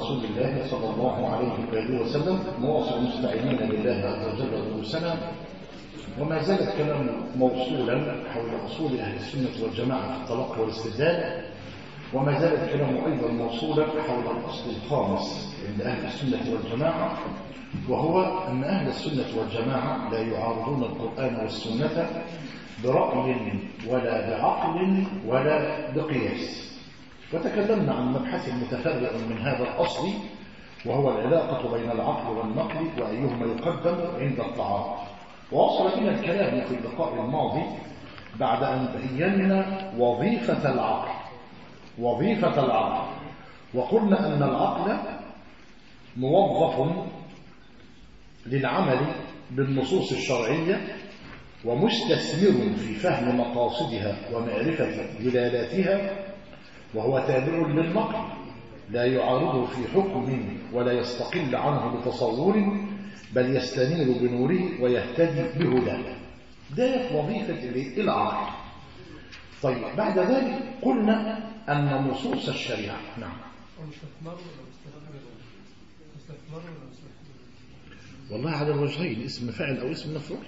رسول الله صلى الله عليه وآله وسلم مواصل مستعينين بالله عز وجل ودروسنا وما زال الكلام موصولا حول أصول أهل السنة والجماعة في التلقي والاستدلال وما زال الكلام أيضا موصولا حول الأصل الخامس عند أهل السنة والجماعة وهو أن أهل السنة والجماعة لا يعارضون القرآن والسنة برأي ولا بعقل ولا بقياس وتكلمنا عن مبحث متفرع من هذا الأصل وهو العلاقة بين العقل والنقل وأيهما يقدم عند التعارض ووصل بنا الكلام في اللقاء الماضي بعد أن بينا وظيفة العقل وظيفة العقل وقلنا أن العقل موظف للعمل بالنصوص الشرعية ومستثمر في فهم مقاصدها ومعرفة دلالاتها وهو تابع للنقل لا يعارضه في حكم ولا يستقل عنه بتصور بل يستنير بنوره ويهتدي بهداه ده وظيفة العقل طيب بعد ذلك قلنا أن نصوص الشريعة نعم والله على الوجهين اسم فاعل أو اسم مفعول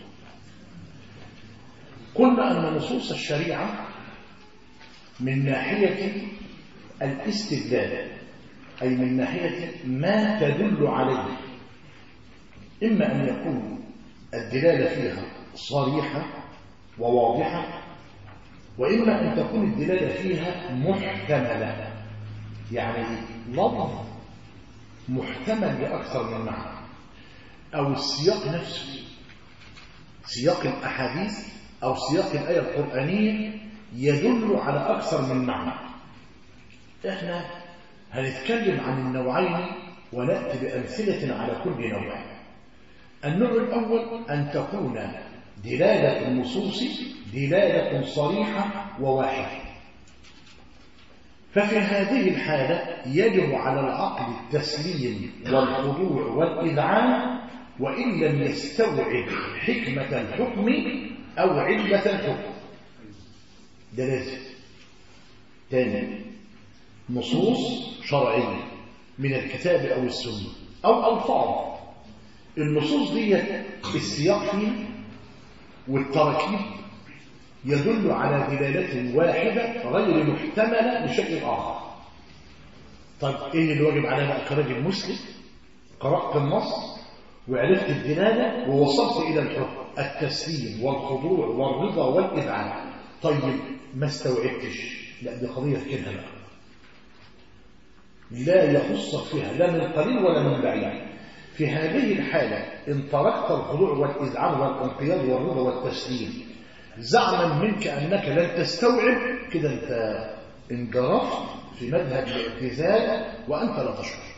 قلنا أن نصوص الشريعة من ناحية الاستدلال أي من ناحية ما تدل عليه إما أن يكون الدلالة فيها صريحة وواضحة وإما أن تكون الدلالة فيها محتملة يعني لفظ محتمل لأكثر من معنى أو السياق نفسه سياق الأحاديث أو سياق الآية القرآنية يدل على أكثر من معنى إحنا هنتكلم عن النوعين ونأتي بأمثلة على كل نوع النوع الأول أن تكون دلالة النصوص دلالة صريحة وواحدة ففي هذه الحالة يجب على العقل التسليم والخضوع والإذعان وإن لم يستوعب حكمة الحكم أو علة الحكم ده لازم تاني نصوص شرعية من الكتاب أو السنة أو ألفاظ النصوص دي السياق فيها والتركيب يدل على دلالة واحدة غير محتملة لشيء آخر طيب إيه اللي واجب علينا بقى كراجل مسلم قرأت النص وعرفت الدلالة ووصلت إلى الحكم التسليم والخضوع والرضا والإذعان طيب ما استوعبتش لا دي قضية كده بقى لا يخصك فيها لا من قريب ولا من بعيد في هذه الحالة إن تركت الخضوع والإذعان والانقياد والرضا والتسليم زعما منك أنك لن تستوعب كده أنت انجرفت في مذهب الاعتزال وأنت لا تشعر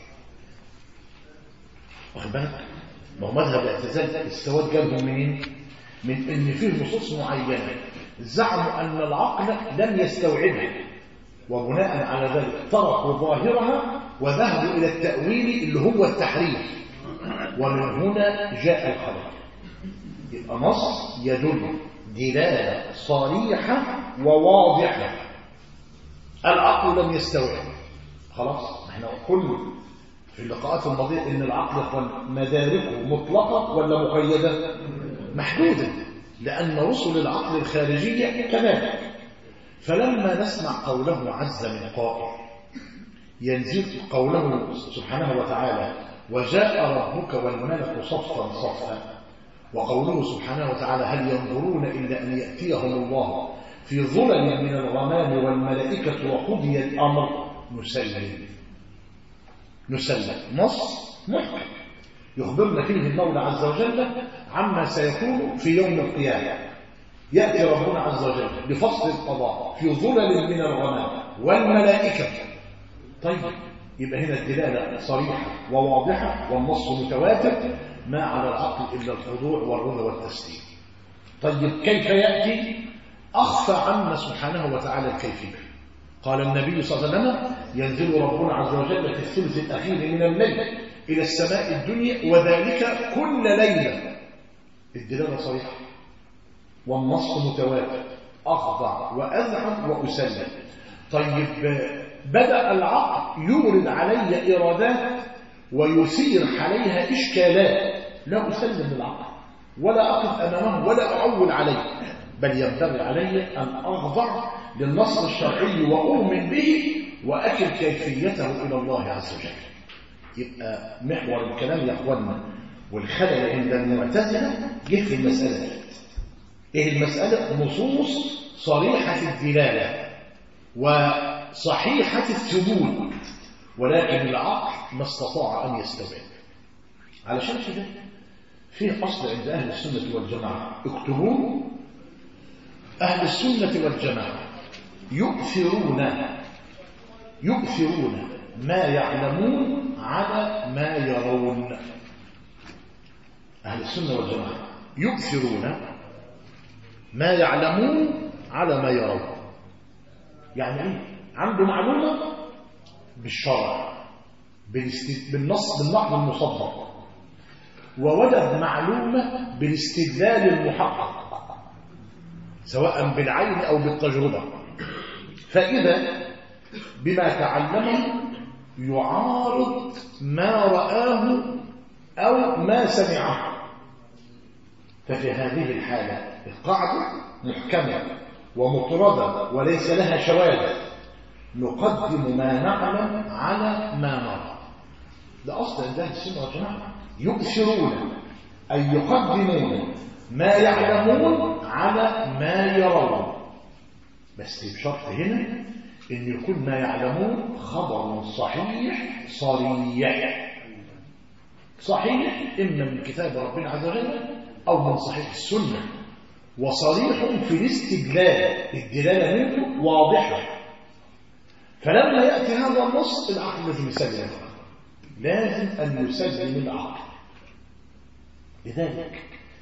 واخد بالك ما هو مذهب الاعتزال استوت جابهم منين من ان فيه نصوص معينه زعموا ان العقل لم يستوعبها وبناء على ذلك تركوا ظاهرها وذهبوا الى التاويل اللي هو التحريف ومن هنا جاء الخبر يبقى نص يدل دلاله صريحه وواضحه العقل لم يستوعب خلاص احنا قلنا في اللقاءات الماضيه ان العقل مداركه مطلقه ولا مقيده محدوده لان رسل العقل الخارجيه كذلك فلما نسمع قوله عز من قائل ينزل قوله سبحانه وتعالى وجاء ربك والملك صفا صفا وقوله سبحانه وتعالى هل ينظرون إلا أن يأتيهم الله في ظلل من الغمام والملائكة وقضي الأمر نسلم نسلم نص محكم يخبرنا فيه المولى عز وجل عما سيكون في يوم القيامة يأتي ربنا عز وجل بفصل القضاء في ظلل من الغمام والملائكة طيب يبقى هنا الدلالة صريحة وواضحة والنص متواتر ما على العقل إلا الخضوع والرضا والتسليم طيب كيف يأتي أخفى عنا سبحانه وتعالى الكيفية قال النبي صلى الله عليه وسلم ينزل ربنا عز وجل في الثلث الأخير من الليل إلى السماء الدنيا وذلك كل ليلة الدلالة صريحة والنص متواتر أخضع وأذعن وأسلم طيب بدأ العقل يورد علي إرادات ويثير عليها إشكالات لا أسلم للعقل ولا أقف أمامه ولا أعول عليه بل ينبغي علي أن أخضع للنص الشرعي وأؤمن به وأكل كيفيته إلى الله عز وجل يبقى محور الكلام يا أخوانا والخلل عند المعتزلة جه في المسألة دي إيه المسألة؟ نصوص صريحة الدلالة وصحيحة الثبوت ولكن العقل ما استطاع أن يستوعب علشان كده في أصل عند أهل السنة والجماعة اكتبوه أهل السنة والجماعة يؤثرون يؤثرون ما يعلمون على ما يرون أهل السنة والجماعة يؤثرون ما يعلمون على ما يرون يعني ايه عنده معلومة بالشرع بالنص بالنقد المصدق ووجد معلومة بالاستدلال المحقق سواء بالعين أو بالتجربة فإذا بما تعلمه يعارض ما رآه أو ما سمعه ففي هذه الحالة القاعدة محكمة ومطردة وليس لها شواذ نقدم ما نعلم على ما نرى ده أصل عند أهل السنة والجماعة يؤثرون أي يقدمون ما يعلمون على ما يرون بس بشرط هنا أن يكون ما يعلمون خبر صحيح صريح صحيح إما من كتاب ربنا عز وجل أو من صحيح السنة وصريح في الاستدلال الدلالة منه واضحة فلما يأتي هذا النص العقل لازم يسلم لازم أن يسلم العقل لذلك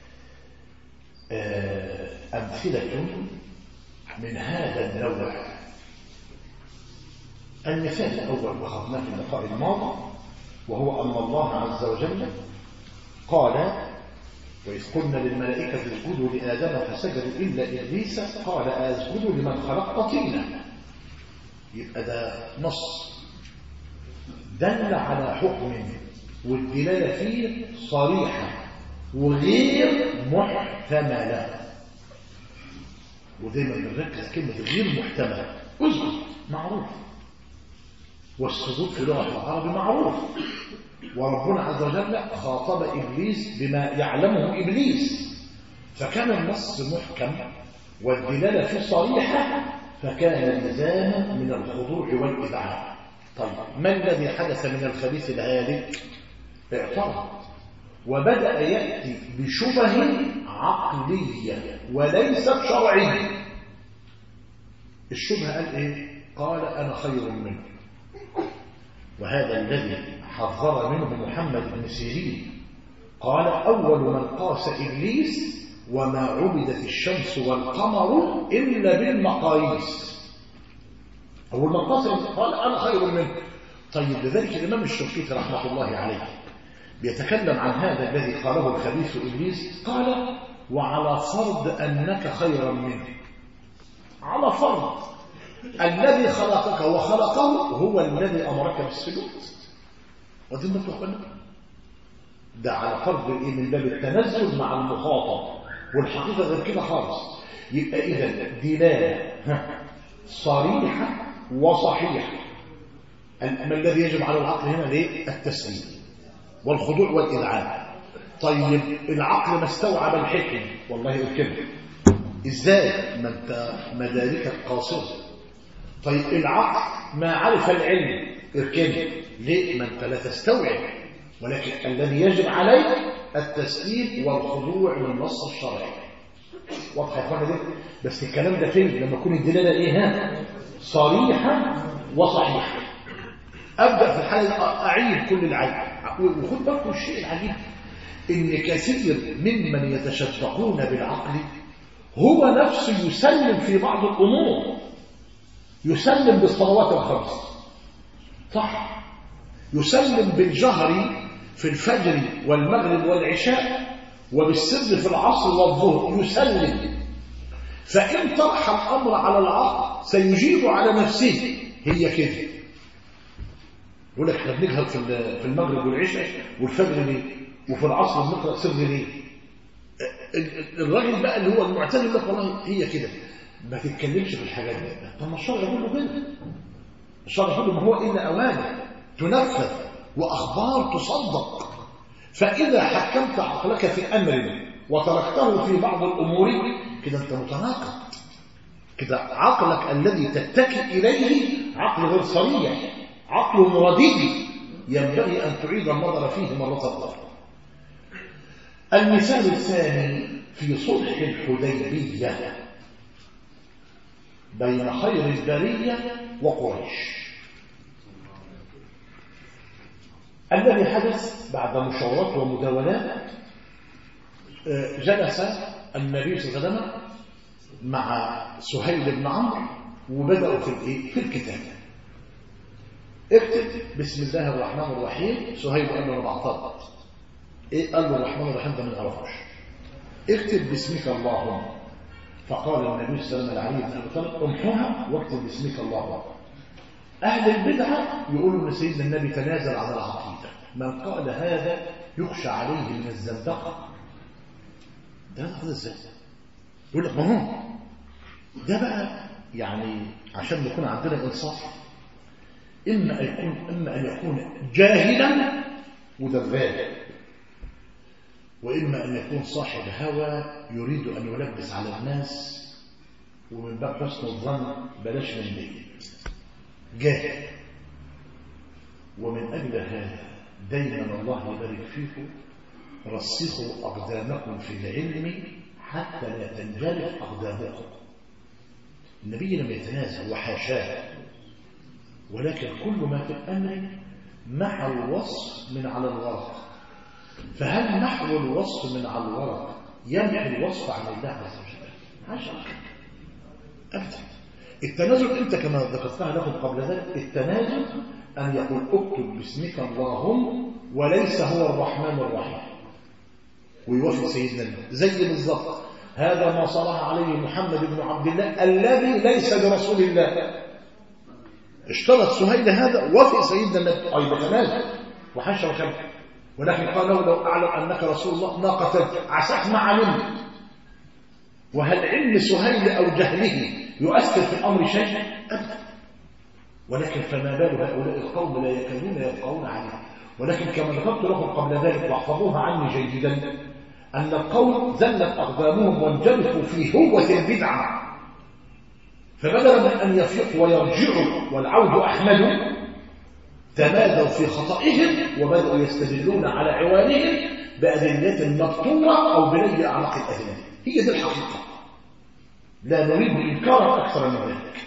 أمثلة من هذا النوع المثال الأول وخذناه في اللقاء الماضي وهو أن الله عز وجل قال وإذ قلنا للملائكة اسجدوا لآدم فسجدوا إلا إبليس قال أسجد لمن خلقت طينا يبقى ده نص دل على حكم والدلالة فيه صريحة وغير محتملة ودايما بنركز كلمة غير محتملة اسجد معروف والسجود في لغة العرب معروف وربنا عز وجل خاطب إبليس بما يعلمه إبليس فكان النص محكم والدلالة فيه صريحة فكان لزاما من الخضوع والإذعان طيب ما الذي حدث من الخبيث الهالك اعترض وبدأ يأتي بشبه عقلية وليست شرعية الشبهة قال إيه قال أنا خير منه وهذا الذي حذر منه محمد بن سيرين قال أول من قاس إبليس وما عبدت الشمس والقمر إلا بالمقاييس أول من قاس قال أنا خير منه طيب لذلك الإمام الشنقيطي رحمة الله عليه بيتكلم عن هذا الذي قاله الخبيث إبليس قال وعلى فرض أنك خيرا منه على فرض الذي خلقك وخلقه هو الذي أمرك بالسجود ودي ما تقول ده على فرض الايه من باب التنزل مع المخاطب والحقيقه غير كده خالص يبقى اذا دلاله صريحه وصحيحه ما الذي يجب على العقل هنا ليه التسليم والخضوع والاذعان طيب العقل ما استوعب الحكم والله الكلمه ازاي ما انت مداركك قاصره طيب العقل ما عرف العلم اركنه ليه ما انت لا تستوعب ولكن الذي يجب عليك التسليم والخضوع للنص الشرعي واضحه يا اخوانا دي بس الكلام ده فين لما تكون الدلاله ايه ها صريحه وصحيحه ابدا في الحاله اعيد كل العيب وخد بالكم الشيء العجيب ان كثير ممن يتشفقون بالعقل هو نفسه يسلم في بعض الامور يسلم بالصلوات الخمس صح يسلم بالجهر في الفجر والمغرب والعشاء وبالسر في العصر والظهر يسلم فإن طرح الأمر على العقل سيجيب على نفسه هي كده يقول لك احنا بنجهر في ال- في المغرب والعشاء والفجر ليه وفي العصر بنقرا سر ليه ال- ال- الراجل بقى اللي هو المعتزل يقول لك والله هي كده ما تتكلمش في الحاجات دي طب ما الشرع كله كده الشرع كله ما هو الا اوامر تنفذ واخبار تصدق فاذا حكمت عقلك في امر وتركته في بعض الامور كده انت متناقض كده عقلك الذي تتكئ اليه عقل غير صريح عقل مردد ينبغي ان تعيد النظر فيه مره اخرى المثال الثاني في صلح الحديبيه بين خير البريه وقريش الذي حدث بعد مشاورات ومداولات آه، جلس النبي صلى الله عليه وسلم مع سهيل بن عمرو وبدأوا في الايه في الكتاب اكتب بسم الله الرحمن الرحيم سهيل قال له انا بعترض ايه قال له الرحمن الرحيم ده ما نعرفوش اكتب باسمك اللهم فقال النبي صلى الله عليه وسلم لعلي بن ابي طالب امحوها واكتب باسمك اللهم أهل البدعة يقولوا أن سيدنا النبي تنازل عن العقيدة من قال هذا يخشى عليه من الزندقة ده هذا ازاي يقول لك ما هو ده بقى يعني عشان نكون عندنا إنصاف إما أن يكون إما أن يكون جاهلا ودبال وإما أن يكون صاحب هوى يريد أن يلبس على الناس ومن باب حسن الظن بلاش من دي جاهل ومن أجل هذا دايما الله يبارك فيكم رسخوا أقدامكم في العلم حتى لا تنجرف أقدامكم النبي لم يتنازل وحاشاه ولكن كل ما في الأمر محو الوصف من على الورق فهل محو الوصف من على الورق يمحو الوصف عن الله عز وجل حاشا أبدا التنازل امتى كما ذكرتها لكم قبل ذلك التنازل أن يقول اكتب باسمك اللهم وليس هو الرحمن الرحيم ويوافق سيدنا النبي زي بالظبط هذا ما صلح عليه محمد بن عبد الله الذي ليس برسول الله اشترط سهيل هذا وافق سيدنا النبي أي بتنازل وحاشا وشبه ولكن قال له لو أعلم أنك رسول الله ما قتلت عساك ما علمت وهل علم سهيل أو جهله يؤثر في الأمر شيء أبدا ولكن فما بال هؤلاء القوم لا يكادون يبقون عليه ولكن كما ذكرت لكم قبل ذلك واحفظوها عني جيدا أن القوم زلت أقدامهم وانجرفوا في هوة البدعة فبدلا من أن يفيقوا ويرجعوا والعود أحمد تمادوا في خطئهم وبدأوا يستدلون على عوانهم بأدلة مبتورة أو بني أعناق الأدلة هي دي الحقيقة لا نريد إنكارا أكثر من ذلك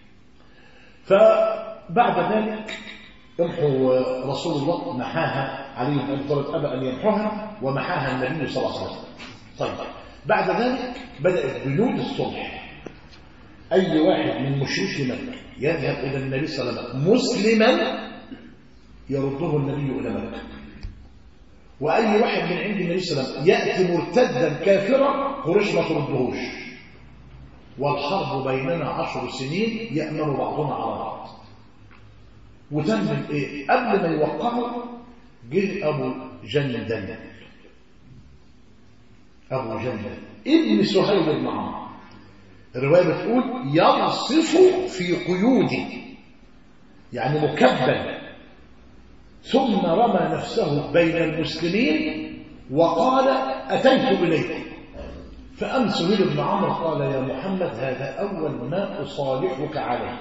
فبعد ذلك يمحو رسول الله محاها علي بن ابي طالب ابى ان يمحوها ومحاها النبي صلى الله عليه وسلم طيب بعد ذلك بدات بنود الصلح اي واحد من مشركي مكه يذهب الى النبي صلى الله عليه وسلم مسلما يرده النبي الى مكه واي واحد من عند النبي صلى الله عليه وسلم ياتي مرتدا كافرا قريش ما تردهوش والحرب بيننا عشر سنين يأمن بعضنا على بعض وتم ايه قبل ما يوقعوا جه ابو جندل ابو جندل ابن سهيل بن عمرو الروايه بتقول يرصف في قيودي يعني مكبل ثم رمى نفسه بين المسلمين وقال اتيت اليكم فأم سهيل بن عمرو قال يا محمد هذا أول ما أصالحك عليه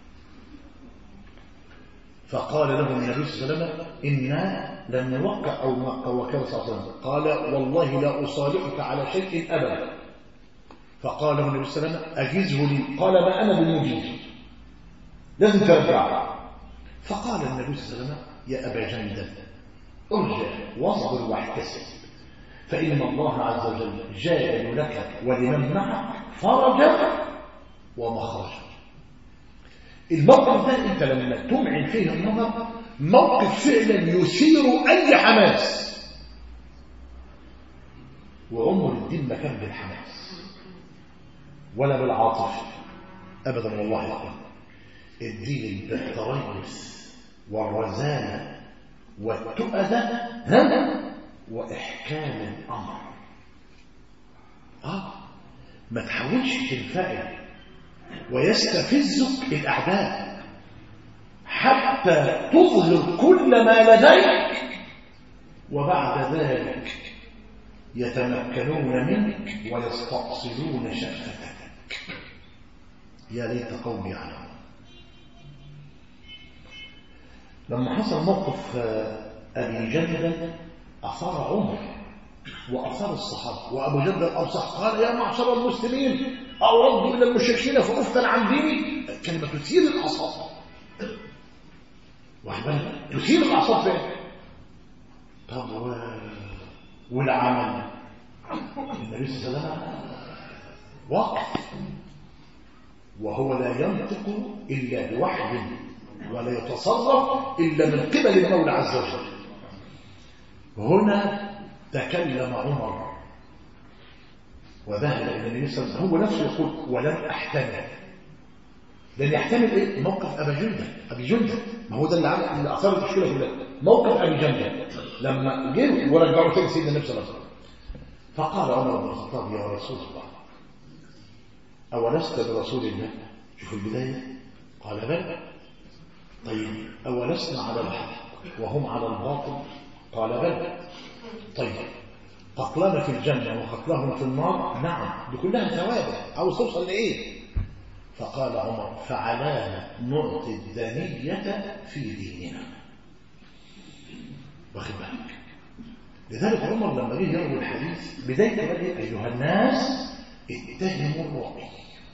فقال له النبي صلى الله عليه وسلم إنا لم نوقع أو موقع وكان صلى الله عليه وسلم قال والله لا أصالحك على شيء أبدا فقال له النبي صلى الله عليه وسلم أجزه لي قال ما أنا بمجيز لازم ترجع فقال النبي صلى الله عليه وسلم يا أبا جندل ارجع واصبر واحتسب فإن الله عز وجل جاعل لك ولمن معك فرجا ومخرجا الموقف ده انت لما تمعن فيه النظر موقف فعلا يثير اي حماس وعمر الدين ما كان بالحماس ولا بالعاطفه ابدا والله يا اخوان الدين بالتريث والرزانة والتؤدة ها وإحكام الأمر آه ما تحاولش تنفعل ويستفزك الأعداء حتى تظهر كل ما لديك وبعد ذلك يتمكنون منك ويستأصلون شفتك يا ليت قومي يعلمون لما حصل موقف أبي جندل أثار عمر وأثار الصحابة وأبو جندل الأوسح قال يا معشر المسلمين أردوا إلى المشركين فأفتن عن ديني كلمة تثير الأعصاب واخد بالك تثير الأعصاب فين طب و... والعمل النبي صلى الله عليه وسلم وقف وهو لا ينطق إلا بوحي ولا يتصرف إلا من قبل المولى عز وجل هنا تكلم عمر وذهب إلى النبي صلى الله عليه وسلم هو نفسه يقول ولم أحتمل لأن يحتمل إيه؟ موقف أبي جندل أبي جندل ما هو ده اللي عمل اللي أثار المشكلة كلها موقف أبي جندل لما جه ورجعوا تاني سيدنا النبي صلى الله عليه وسلم فقال عمر بن الخطاب يا رسول الله أولست برسول الله شوف البداية قال بلى طيب أولسنا على الحق وهم على الباطل قال بلى طيب قتلنا في الجنة وقتلهم في النار نعم دي كلها ثوابت عاوز توصل لإيه فقال عمر فعلانا نعطي الدنية في ديننا واخد بالك لذلك عمر لما جه يروي الحديث بداية قال أيها الناس اتهموا الرأي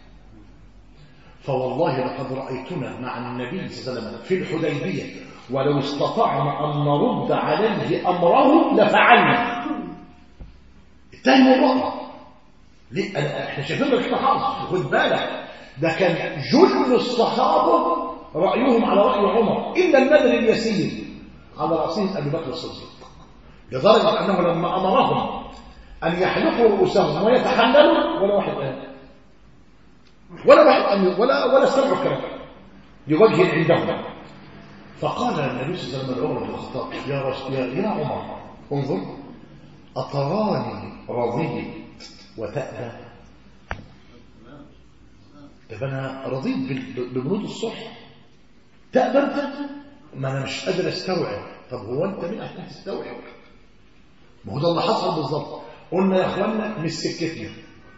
فوالله لقد رأيتنا مع النبي صلى الله عليه وسلم في الحديبية ولو استطعنا أن نرد عليه أمره لفعلنا اتهموا الرأي ليه احنا شايفين لك خالص خد بالك ده كان جل الصحابة رأيهم على رأي عمر إلا النذر اليسير على رأسهم أبي بكر الصديق لدرجة أنه لما أمرهم أن يحلقوا رؤوسهم ويتحللوا ولا واحد قال ولا واحد قال ولا ولا سمعوا الكلام لوجه عندهم فقال النبي صلى الله عليه وسلم لعمر بن الخطاب يا رسول يا, يا عمر انظر أتراني رضيت وتأبى طب أنا رضيت ببنود الصلح تأبى أنت ما أنا مش قادر أستوعب طب هو أنت مين عشان تستوعب ما هو ده اللي حصل بالظبط قلنا يا اخوانا مش سكتنا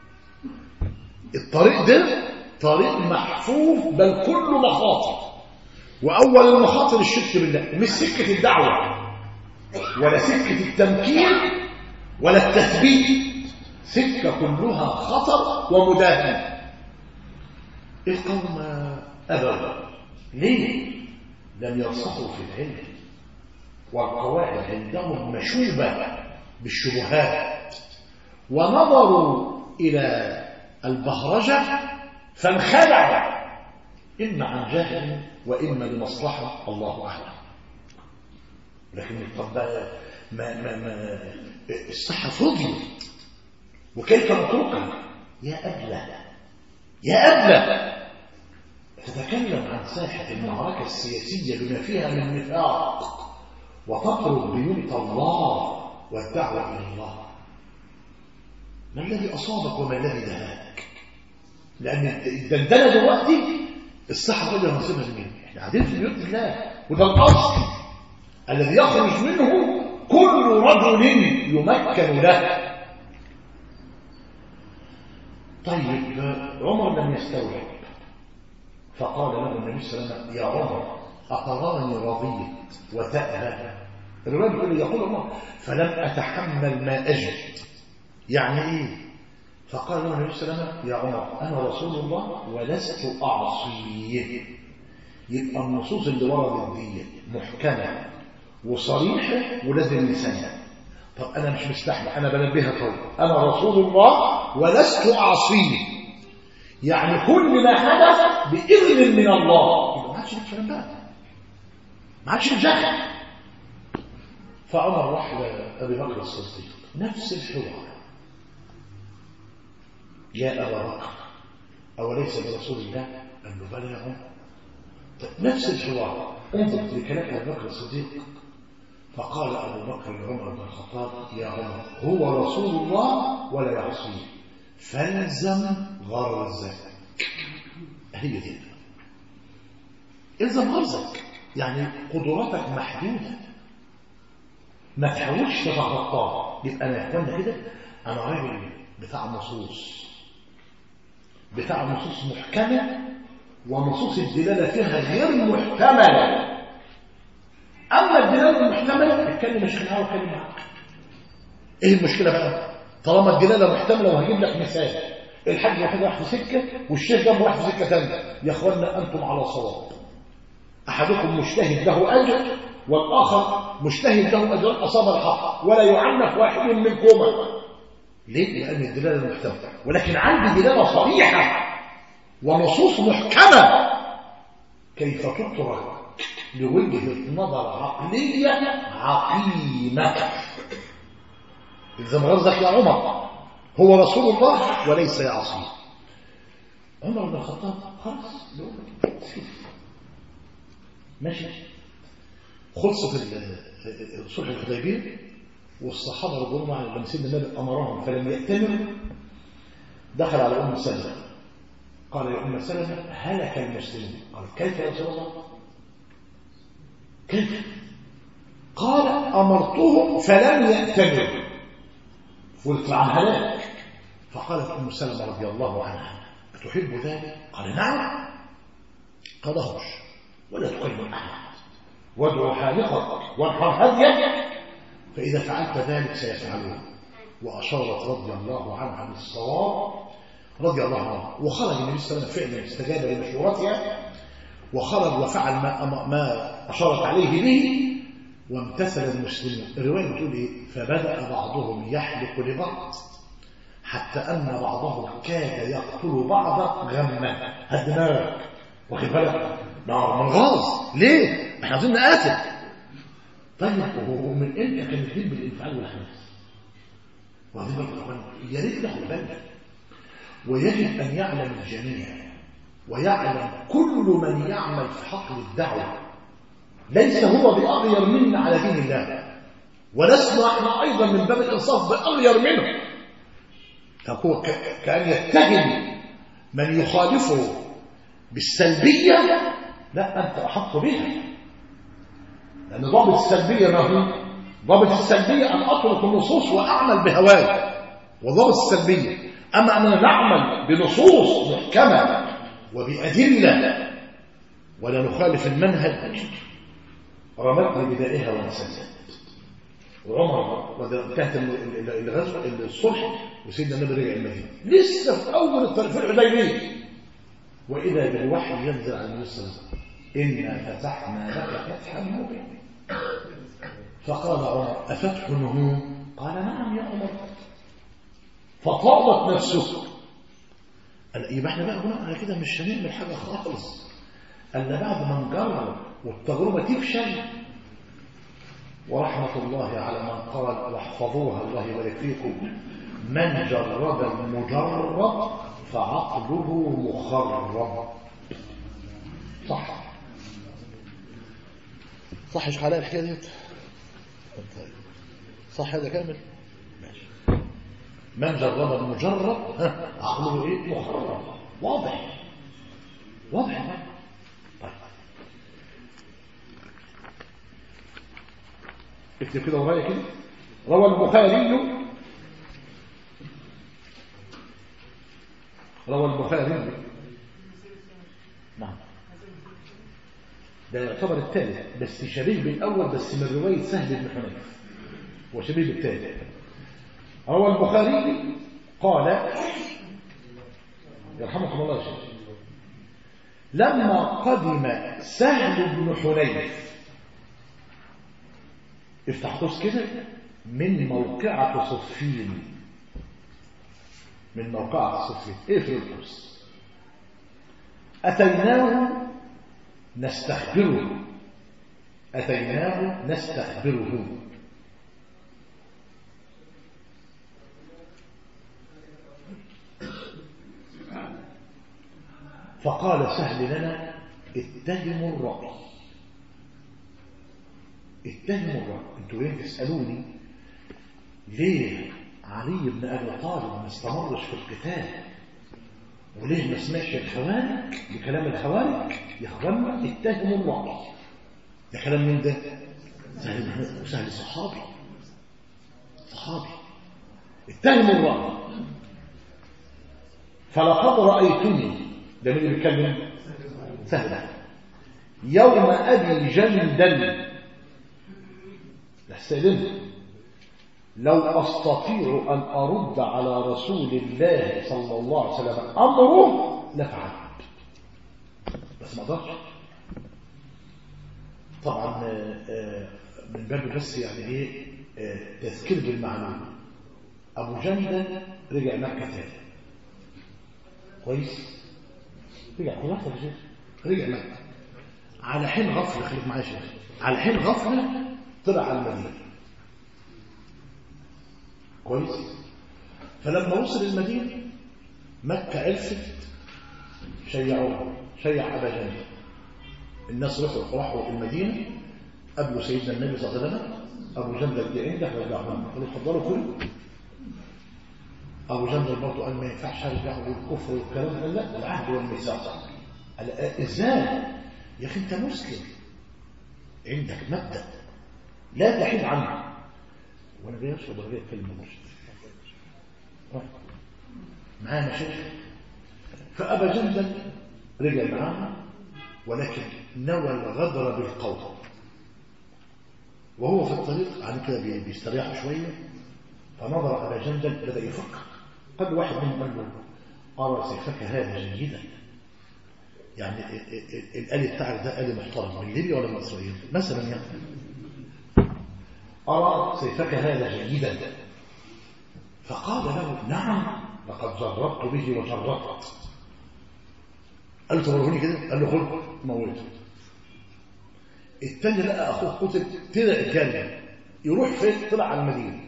الطريق ده طريق محفوف بل كله مخاطر واول المخاطر الشرك بالله مش سكه الدعوه ولا سكه التمكين ولا التثبيت سكه كلها خطر ومداهنه القوم ابوا ليه لم يرسخوا في العلم والقواعد عندهم مشوبه بالشبهات ونظروا إلى البهرجة فانخدعوا إما عن جهل وإما لمصلحة الله أعلم لكن طب ما ما ما الصحة فضيت وكيف نتركها يا أبلة يا أبلة تتكلم عن ساحة المعركة السياسية بما فيها من نفاق وتطرد بيوت الله والدعوة إلى الله ما الذي أصابك وما الذي دهاك لأن الدندنة دلوقتي الصحة كلها نصيبها لمين احنا قاعدين في بيوت الله وده الأصل الذي يخرج منه كل رجل يمكن له طيب عمر لم يستوعب فقال له النبي صلى الله عليه وسلم يا عمر أتراني رضيت وتأبى الرواية يقول يقول عمر فلم أتحمل ما أجد يعني إيه فقال له النبي صلى الله عليه وسلم يا عمر أنا رسول الله ولست أعصيه يبقى النصوص اللي وردت دي محكمة وصريحة ولازم لسانها طب أنا مش مستحمل أنا بنبهها طول أنا رسول الله ولست أعصيه يعني كل ما حدث بإذن من الله يبقى ما عادش الكلام ده ما عادش الجهل فعمر راح لأبي بكر الصديق نفس الحوار يا أبا بكر أوليس برسول الله قال له بلى يا عمر نفس الحوار انظر لكلام ابي بكر الصديق فقال ابو بكر لعمر بن الخطاب يا عمر هو رسول الله ولا يعصيه فالزم غرزك هي دي الزم غرزك يعني قدراتك محدوده ما تحاولش تتغطاه يبقى انا يا اخوانا كده انا راجل بتاع نصوص بتاع نصوص محكمه ونصوص الدلاله فيها غير محتمله اما الدلاله المحتمله اتكلم مش معاه واتكلم معاك ايه المشكله بقى طالما الدلاله محتمله وهجيب لك مثال الحاج واحد راح في سكه والشيخ جنبه راح في سكه ثانيه يا اخوانا انتم على صواب احدكم مجتهد له اجر والآخر مجتهد له أجر أصاب الحق ولا يعنف واحد منكما ليه؟ لأن الدلالة محتملة ولكن عندي دلالة صريحة ونصوص محكمة كيف تترك لوجهة نظر عقلية عقيمة إذا غرزك يا عمر هو رسول الله وليس يعصيه عمر بن الخطاب خلاص ماشي خلصت صلح الحديبيه والصحابه رضوان الله عنهم لما سيدنا النبي امرهم فلم يأتمروا دخل على ام سلمه قال يا ام سلمه هلك المسلمون قال كيف يا رسول الله كيف قال امرتهم فلم يأتمروا قلت عن هلاك فقالت ام سلمه رضي الله عنها أتحب ذلك قال نعم قال اخرج ولا تكلم احد وادعو حالقك وانحر هديك فإذا فعلت ذلك سيفعلون وأشارت رضي الله عنها بالصواب رضي الله عنها وخرج النبي صلى الله عليه وسلم فعلا استجاب لمشورتها وخرج وفعل ما, ما أشارت عليه به وامتثل المسلمون الرواية بتقول إيه فبدأ بعضهم يحلق لبعض حتى أن بعضهم كاد يقتل بعضا غما هدماغك واخد بالك نار من غاز ليه احنا عايزين نقاتل طيب ومن امتى كان الدين بالانفعال والحماس واخدين بالك يا ريت ناخد بالنا ويجب ان يعلم الجميع ويعلم كل من يعمل في حقل الدعوه ليس هو باغير منا على دين الله ولسنا احنا ايضا من باب الانصاف باغير منه هو كان يتهم من يخالفه بالسلبيه لا انت احق بها لأن ضابط السلبية ما هو ضابط السلبية أن أترك النصوص وأعمل بهواي وضابط السلبية أما أننا نعمل بنصوص محكمة وبأدلة ولا نخالف المنهج رمتنا بدائها ونسلت وعمر انتهت الغزو الصلح وسيدنا النبي رجع المدينه لسه في اول الطريق في الحديبيه واذا بالوحي ينزل على النبي صلى الله عليه وسلم انا فتحنا لك فتحا مبينا فقال عمر أفتح هو قال نعم يا عمر فطابت نفسه قال يبقى احنا بقى بناء على كده مش هنعمل حاجه خالص قال بعد ما نجرب والتجربه تفشل ورحمه الله على من قال واحفظوها الله يبارك فيكم من جرب المجرب فعقله مخرب صح صح ايش حالها الحكايه ديت صح هذا كامل ماشي من جرب المجرب عقله ايه مخرب واضح واضح طيب اكتب كده ورايا كده روى البخاري روى البخاري نعم ده يعتبر الثالث بس شبيه بالأول بس من رواية سهل بن حنيف وشبيه بالثالث روى البخاري قال يرحمكم الله يا شيخ لما قدم سهل بن حنيف افتح قوس كده من موقعة صفين من موقعة صفين ايه في القوس أتيناه نستخبره أتيناه نستخبره فقال سهل لنا اتهموا الرأي اتهموا الرب انتوا جايين تسالوني ليه علي بن ابي طالب ما استمرش في القتال وليه ما سمعش الخوارج بكلام الخوارج يا اخوانا اتهموا الله ده كلام مين ده سهل سهل صحابي صحابي اتهموا الله فلقد رايتني ده مين اللي بيتكلم سهل يوم ابي جندل استأذنه لو أستطيع أن أرد على رسول الله صلى الله عليه وسلم أمره لفعلت بس ما أقدرش طبعا من باب بس يعني ايه تذكير بالمعلومة أبو جندل رجع مكة تاني كويس رجع خلاص يا شيخ رجع مكة على حين غفلة خليك معايا يا شيخ على حين غفلة طلع على المدينة كويس فلما وصل المدينة مكة عرفت شيعوه شيع أبا جندل الناس راحوا راحوا المدينة قبلوا سيدنا النبي صلى الله عليه وسلم أبو جندل دي عنده رجعهم قالوا اتفضلوا كلوا أبو جندل برضه قال ما ينفعش ارجع والكفر والكلام قال لا العهد والميثاق قال ازاي يا أخي أنت مسلم عندك مبدأ لا تحيد عنه وانا جاي اشرب ولا جاي اتكلم مباشر معانا مشاكل فابا جندل رجع معاها ولكن نوى الغدر بالقول وهو في الطريق عن كده بيستريح شويه فنظر ابا جندل بدا يفكر قبل واحد منهم قال له ارى سيفك هذا جيدا يعني الآلي بتاعك ده آلي محترم من ليبيا ولا من إسرائيل مثلا يعني أرى سيفك هذا جيدا فقال له نعم لقد جربت به وجربت قال له توروني كده قال له خذ موته التاني لقى أخوه قتل طلع الجنة يروح فين طلع على المدينة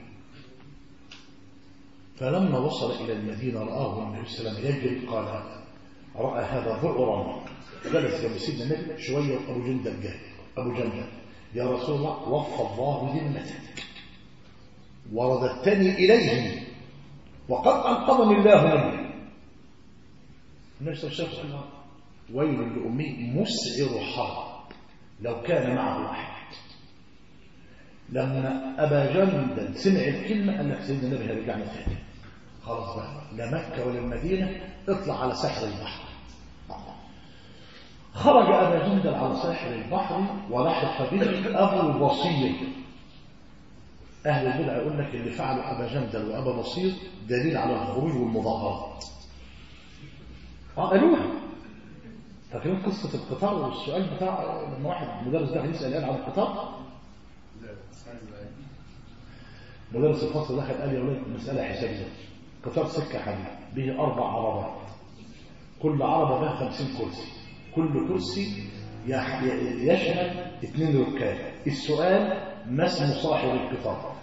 فلما وصل إلى المدينة رآه النبي صلى الله عليه وسلم يجري قال رأى هذا ذعرا جلس جنب سيدنا النبي شوية أبو جندل جاي أبو جندل يا رسول الله وفى الله ذمتك ورددتني إليه وقد أنقذني الله منه النبي صلى الله عليه وسلم ويل لأمي مسعر حرب لو كان معه واحد لما أبا جندل سمع الكلمة قال لك سيدنا النبي هيرجعنا تاني خلاص بقى لا مكة ولا المدينة اطلع على ساحل البحر خرج أبا جندل على ساحل البحر ولحق به أبو البصير أهل البدع يقول لك اللي فعله أبا جندل وأبا بصير دليل على الخروج والمظاهرات اه قالوها فاكرين قصة القطار والسؤال بتاع لما واحد مدرس دخل يسأل قال عن القطار مدرس الفصل دخل قال يا ولاد مسألة حسابية قطار سكة حديد به أربع عربات كل عربة بها خمسين كرسي كل كرسي يشمل اثنين ركاب السؤال ما اسم صاحب القطار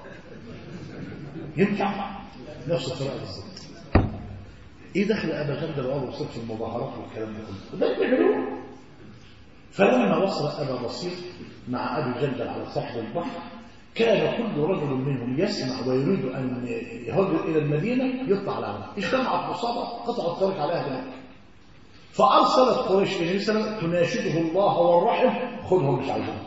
ينفع نفس الطريقة بالظبط ايه دخل ابا جندل وابو بصير في المظاهرات والكلام ده كله ده بيعملوه فلما وصل ابا بصير مع ابي جندل على ساحل البحر كان كل رجل منهم يسمع ويريد ان يهاجر الى المدينه يطلع على عمله اجتمعت مصابه قطع الطريق على اهل مكه فارسلت قريش الى النبي صلى الله عليه وسلم تناشده الله والرحم خذهم مش عايزهم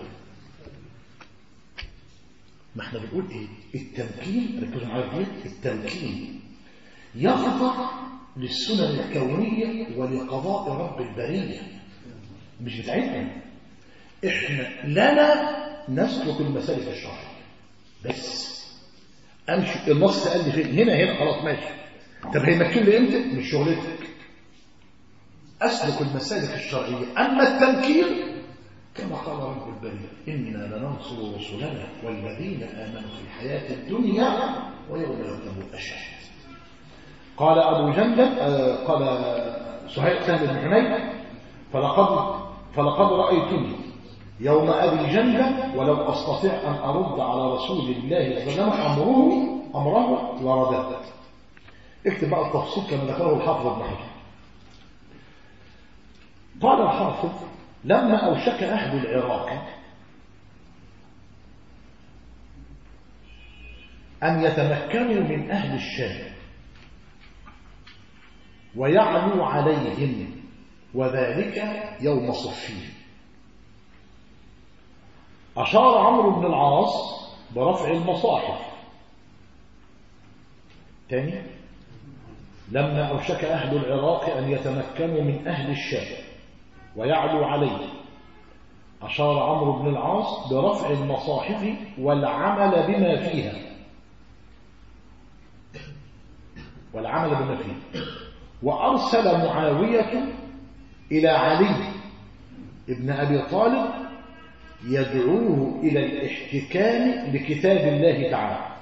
ما احنا بنقول ايه التمكين ركزوا معايا دي التمكين يخضع للسنن الكونية ولقضاء رب البرية مش بتاعتنا احنا لنا نسلك المسالك الشرعية بس امشي النص قال لي فين هنا هنا خلاص ماشي طب هيمكن لي امتى مش شغلتك اسلك المسالك الشرعية اما التمكين كما قال رب البرية إنا لننصر رسلنا والذين آمنوا في الحياة الدنيا ويوم يقوم الأشهاد قال أبو جندل آه قال سهيل سهل بن حنين فلقد فلقد رأيتني يوم أبي جندل ولو أستطيع أن أرد على رسول الله صلى الله عليه وسلم أمره أمره لرددت اكتب بقى التفصيل كما ذكره الحافظ ابن حجر قال الحافظ لما أوشك أهل العراق أن يتمكنوا من أهل الشام ويعلو عليهم وذلك يوم صفين أشار عمرو بن العاص برفع المصاحف تاني لما أوشك أهل العراق أن يتمكنوا من أهل الشام ويعلو عليه أشار عمرو بن العاص برفع المصاحف والعمل بما فيها والعمل بما فيها وأرسل معاوية إلى علي ابن أبي طالب يدعوه إلى الاحتكام لكتاب الله تعالى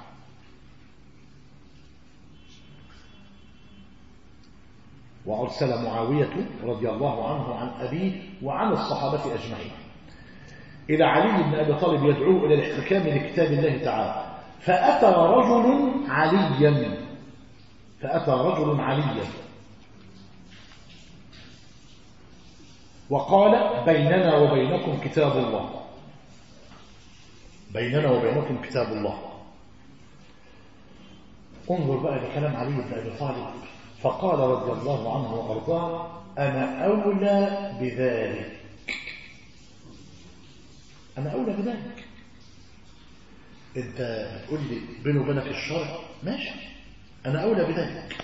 وأرسل معاوية رضي الله عنه عن أبيه وعن الصحابة أجمعين إلى علي بن أبي طالب يدعوه إلى الاحتكام لكتاب الله تعالى فأتى رجل عليا فأتى رجل عليا وقال بيننا وبينكم كتاب الله بيننا وبينكم كتاب الله انظر بقى لكلام علي بن أبي طالب فقال رضي الله عنه وأرضاه أنا أولى بذلك أنا أولى بذلك أنت تقول لي بيني وبينك الشرع ماشي أنا أولى بذلك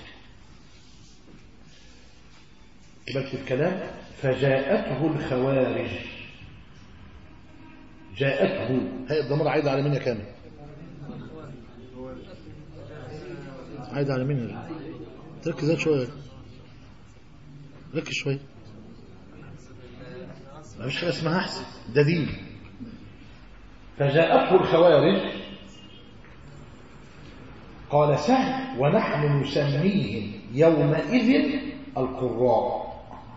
قبلت الكلام فجاءته الخوارج جاءته هي الضمير عايد على مين يا كامل عايد على مين تركز شويه ركز شويه ما فيش حاجه اسمها احسن ده دين فجاءته الخوارج قال سهل ونحن نسميهم يومئذ القراء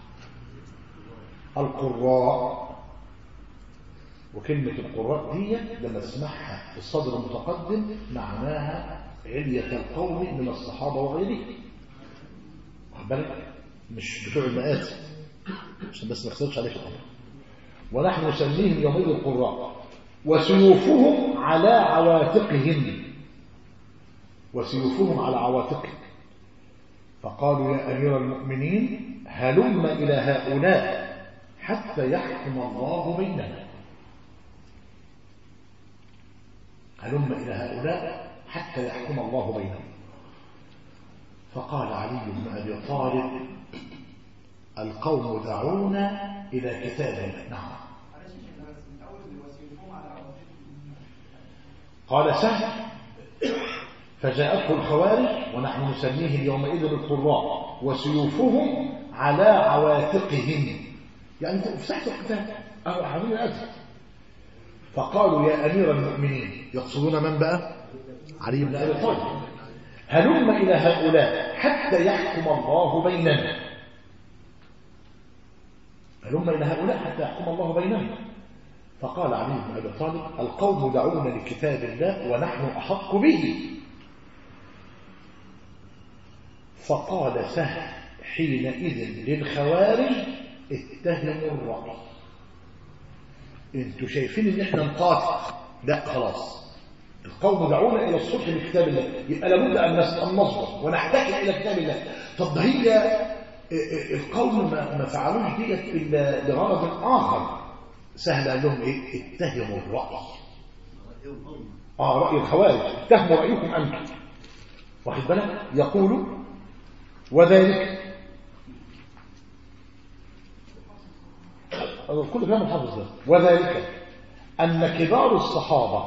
القراء وكلمة القراء دي لما تسمعها في الصدر المتقدم معناها علية القوم من الصحابة وغيرهم بالك مش بتوع المئات عشان بس ما اختلطش عليك الأمر ونحن نسميهم يومئذ القراء وسيوفهم على عواتقهم وسيوفهم على عواتقهم فقالوا يا أمير المؤمنين هلم إلى هؤلاء حتى يحكم الله بيننا هلم إلى هؤلاء حتى يحكم الله بيننا فقال علي بن أبي طالب القوم دعونا إلى كتاب الله نعم قال سهل فجاءته الخوارج ونحن نسميهم يومئذ القراء وسيوفهم على عواتقهم يعني فتحت القتال أو عاملين أزل فقالوا يا أمير المؤمنين يقصدون من بقى علي بن أبي طالب هلم إلى هؤلاء حتى يحكم الله بيننا هلم إلى هؤلاء حتى يحكم الله بيننا فقال علي بن أبي طالب القوم دعونا لكتاب الله ونحن أحق به فقال سهل حينئذ للخوارج اتهموا الرأي انتوا شايفين ان احنا نقاتل لا خلاص القوم دعونا الى الصلح بكتاب الله يبقى لابد ان نصبر ونحتكم الى كتاب الله طب هي القوم ما فعلوش ديت الا لغرض اخر سهل قال لهم ايه اتهموا الراي اه راي الخوارج اتهموا رايكم انتم واخد بالك يقول وذلك كل كلام الحافظ ده وذلك أن كبار الصحابة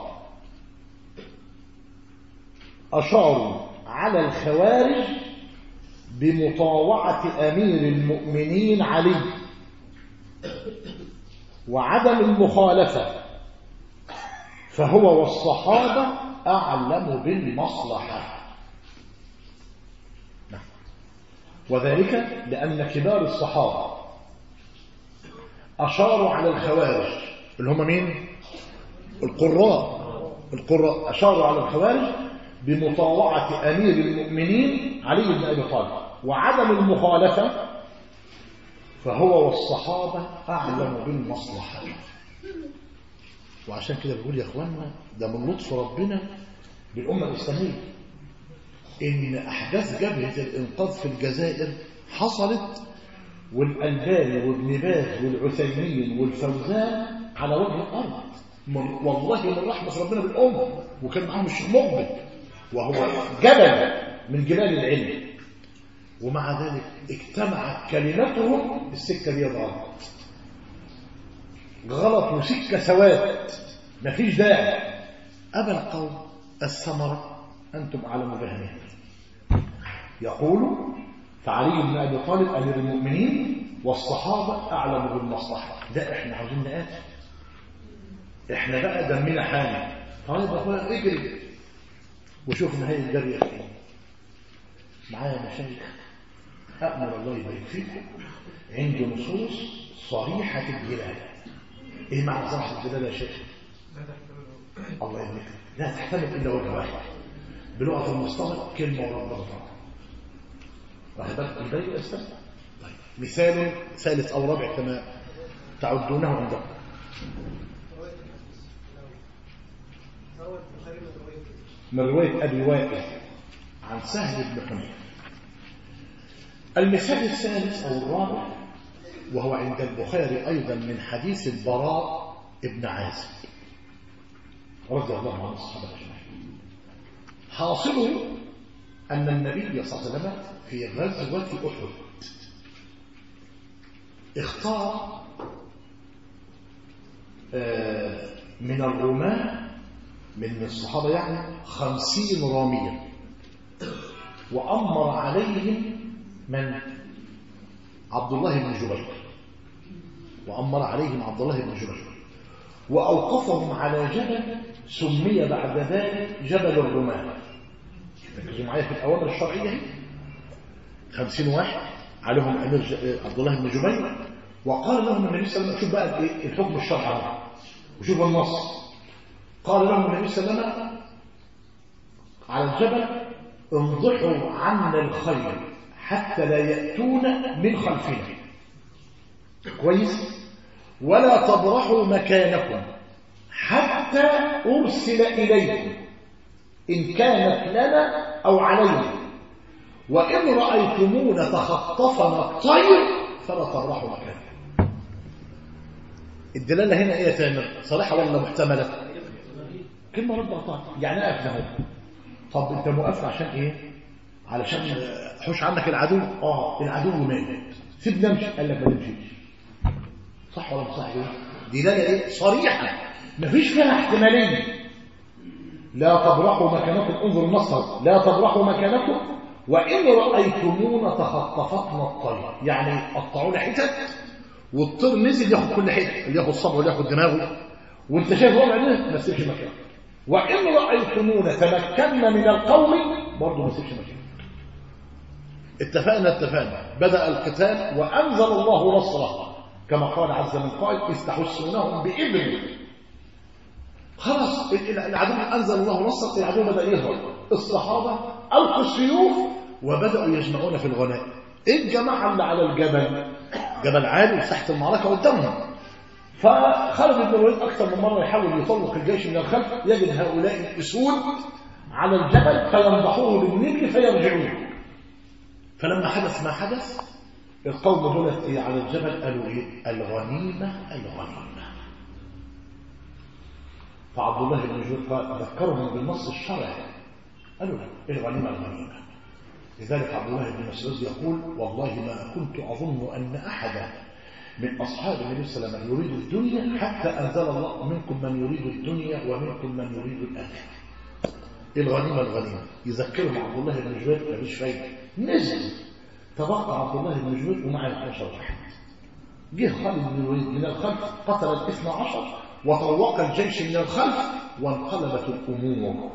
أشاروا على الخوارج بمطاوعة أمير المؤمنين علي وعدم المخالفة فهو والصحابة أعلم بالمصلحة وذلك لأن كبار الصحابة أشاروا على الخوارج اللي هم مين القراء القراء أشاروا على الخوارج بمطاوعة أمير المؤمنين علي بن أبي طالب وعدم المخالفة فهو والصحابة أعلم بالمصلحة وعشان كده بقول يا أخوانا ده من لطف ربنا بالأمة الإسلامية إن أحداث جبهة الإنقاذ في الجزائر حصلت والألباني وابن باز والعثيمين والفوزان على وجه الأرض من والله من رحمة ربنا بالأمة وكان معاهم الشيخ مقبل وهو جبل من جبال العلم ومع ذلك اجتمعت كلمتهم السكة دي غلط غلط وسكة سواد مفيش داعي أبى القوم الثمرة أنتم أعلم بها يقول فعلي بن أبي طالب أمير المؤمنين والصحابة أعلم بالمصلحة ده إحنا عاوزين نقاتل إحنا بقى دمنا حامي طيب يا أخويا اجري وشوف نهاية الجري فين معايا مشايخ أأمر الله يبارك فيكم عندي نصوص صريحة الدلالة إيه معنى صريحة الدلالة يا شيخ؟ الله يبارك لا تحتمل إلا وجه واحد بلغة المصطلح كلمة ورد ضغطة واخد بالك الباقي الأسفل طيب مثال ثالث أو رابع كما تعدونه عندكم من رواية أبي وائل عن سهل بن حنيف المثال الثالث أو الرابع وهو عند البخاري أيضا من حديث البراء ابن عازب رضي الله عنه الصحابة أجمعين حاصل أن النبي صلى الله عليه وسلم في غزوة أحد اختار من الرماة من الصحابة يعني خمسين راميا وأمر عليهم من عبد الله بن جبير وأمر عليهم عبد الله بن جبير وأوقفهم على جبل سمي بعد ذلك جبل الرماة ركزوا معايا في الأوامر الشرعية هي خمسين واحد عليهم أمير عبد الله بن جبير وقال لهم النبي صلى الله عليه وسلم شوف بقى الحكم الشرعي وشوف النص قال لهم النبي صلى الله عليه وسلم على الجبل انضحوا عنا الخير حتى لا يأتون من خلفنا كويس ولا تبرحوا مكانكم حتى أرسل إليكم إن كانت لنا أو علينا وإن رأيتمونا تخطفنا الطير فلا تبرحوا مكانكم الدلالة هنا إيه يا تامر صالحة ولا محتملة كلمة رد أطاع يعني أقف له طب أنت موقف عشان إيه علشان حوش عنك العدو آه العدو مات سيبنا نمشي قال لك ما نمشيش صح ولا مش صح كده دلالة إيه صريحة مفيش فيها احتمالية لا تبرحوا مكانكم انظروا النصر لا تبرحوا مكانكم وإن رأيتمونا تخطفتنا الطير يعني قطعونا حتت والطير نزل ياخد كل حته اللي ياخد صبعه واللي ياخد دماغه وانت شايف وضع ده ما تسيبش مكانه وان رايتمونا تمكنا من القوم برضه ما تسيبش مكانه اتفقنا اتفقنا بدا القتال وانزل الله نصره كما قال عز من قائل استحسونهم باذنه خلاص العدو انزل الله نصره العدو بدا يظهر الصحابه القوا السيوف وبداوا يجمعون في الغنائم الجماعه اللي على الجبل جبل عالي تحت المعركة قدامهم فخالد بن الوليد أكثر من مرة يحاول يطلق الجيش من الخلف يجد هؤلاء الأسود على الجبل فينضحوه بالنجل فيرجعون فلما حدث ما حدث القوم دولت إيه على الجبل قالوا إيه الغنيمة الغنيمة فعبد الله بن جبير قال ذكرهم بالنص الشرعي قالوا لا الغنيمة الغنيمة لذلك عبد الله بن مسعود يقول والله ما كنت أظن أن أحدا من أصحاب النبي صلى الله عليه وسلم يريد الدنيا حتى أنزل الله منكم من يريد الدنيا ومنكم من يريد الآخرة الغنيمة الغنيمة يذكرهم عبد الله بن جبير مفيش فايدة نزل تبقى عبد الله بن جبير ومعه 12 واحد جه خالد بن الوليد من الخلف قتل الاثنى عشر وطوق الجيش من الخلف وانقلبت الأمور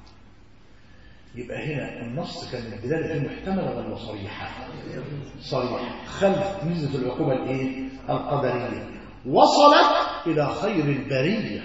يبقى هنا النص كان الدلاله فيه محتمله ولا صريحه صريحه خلف ميزه العقوبه الايه القدريه وصلت الى خير البريه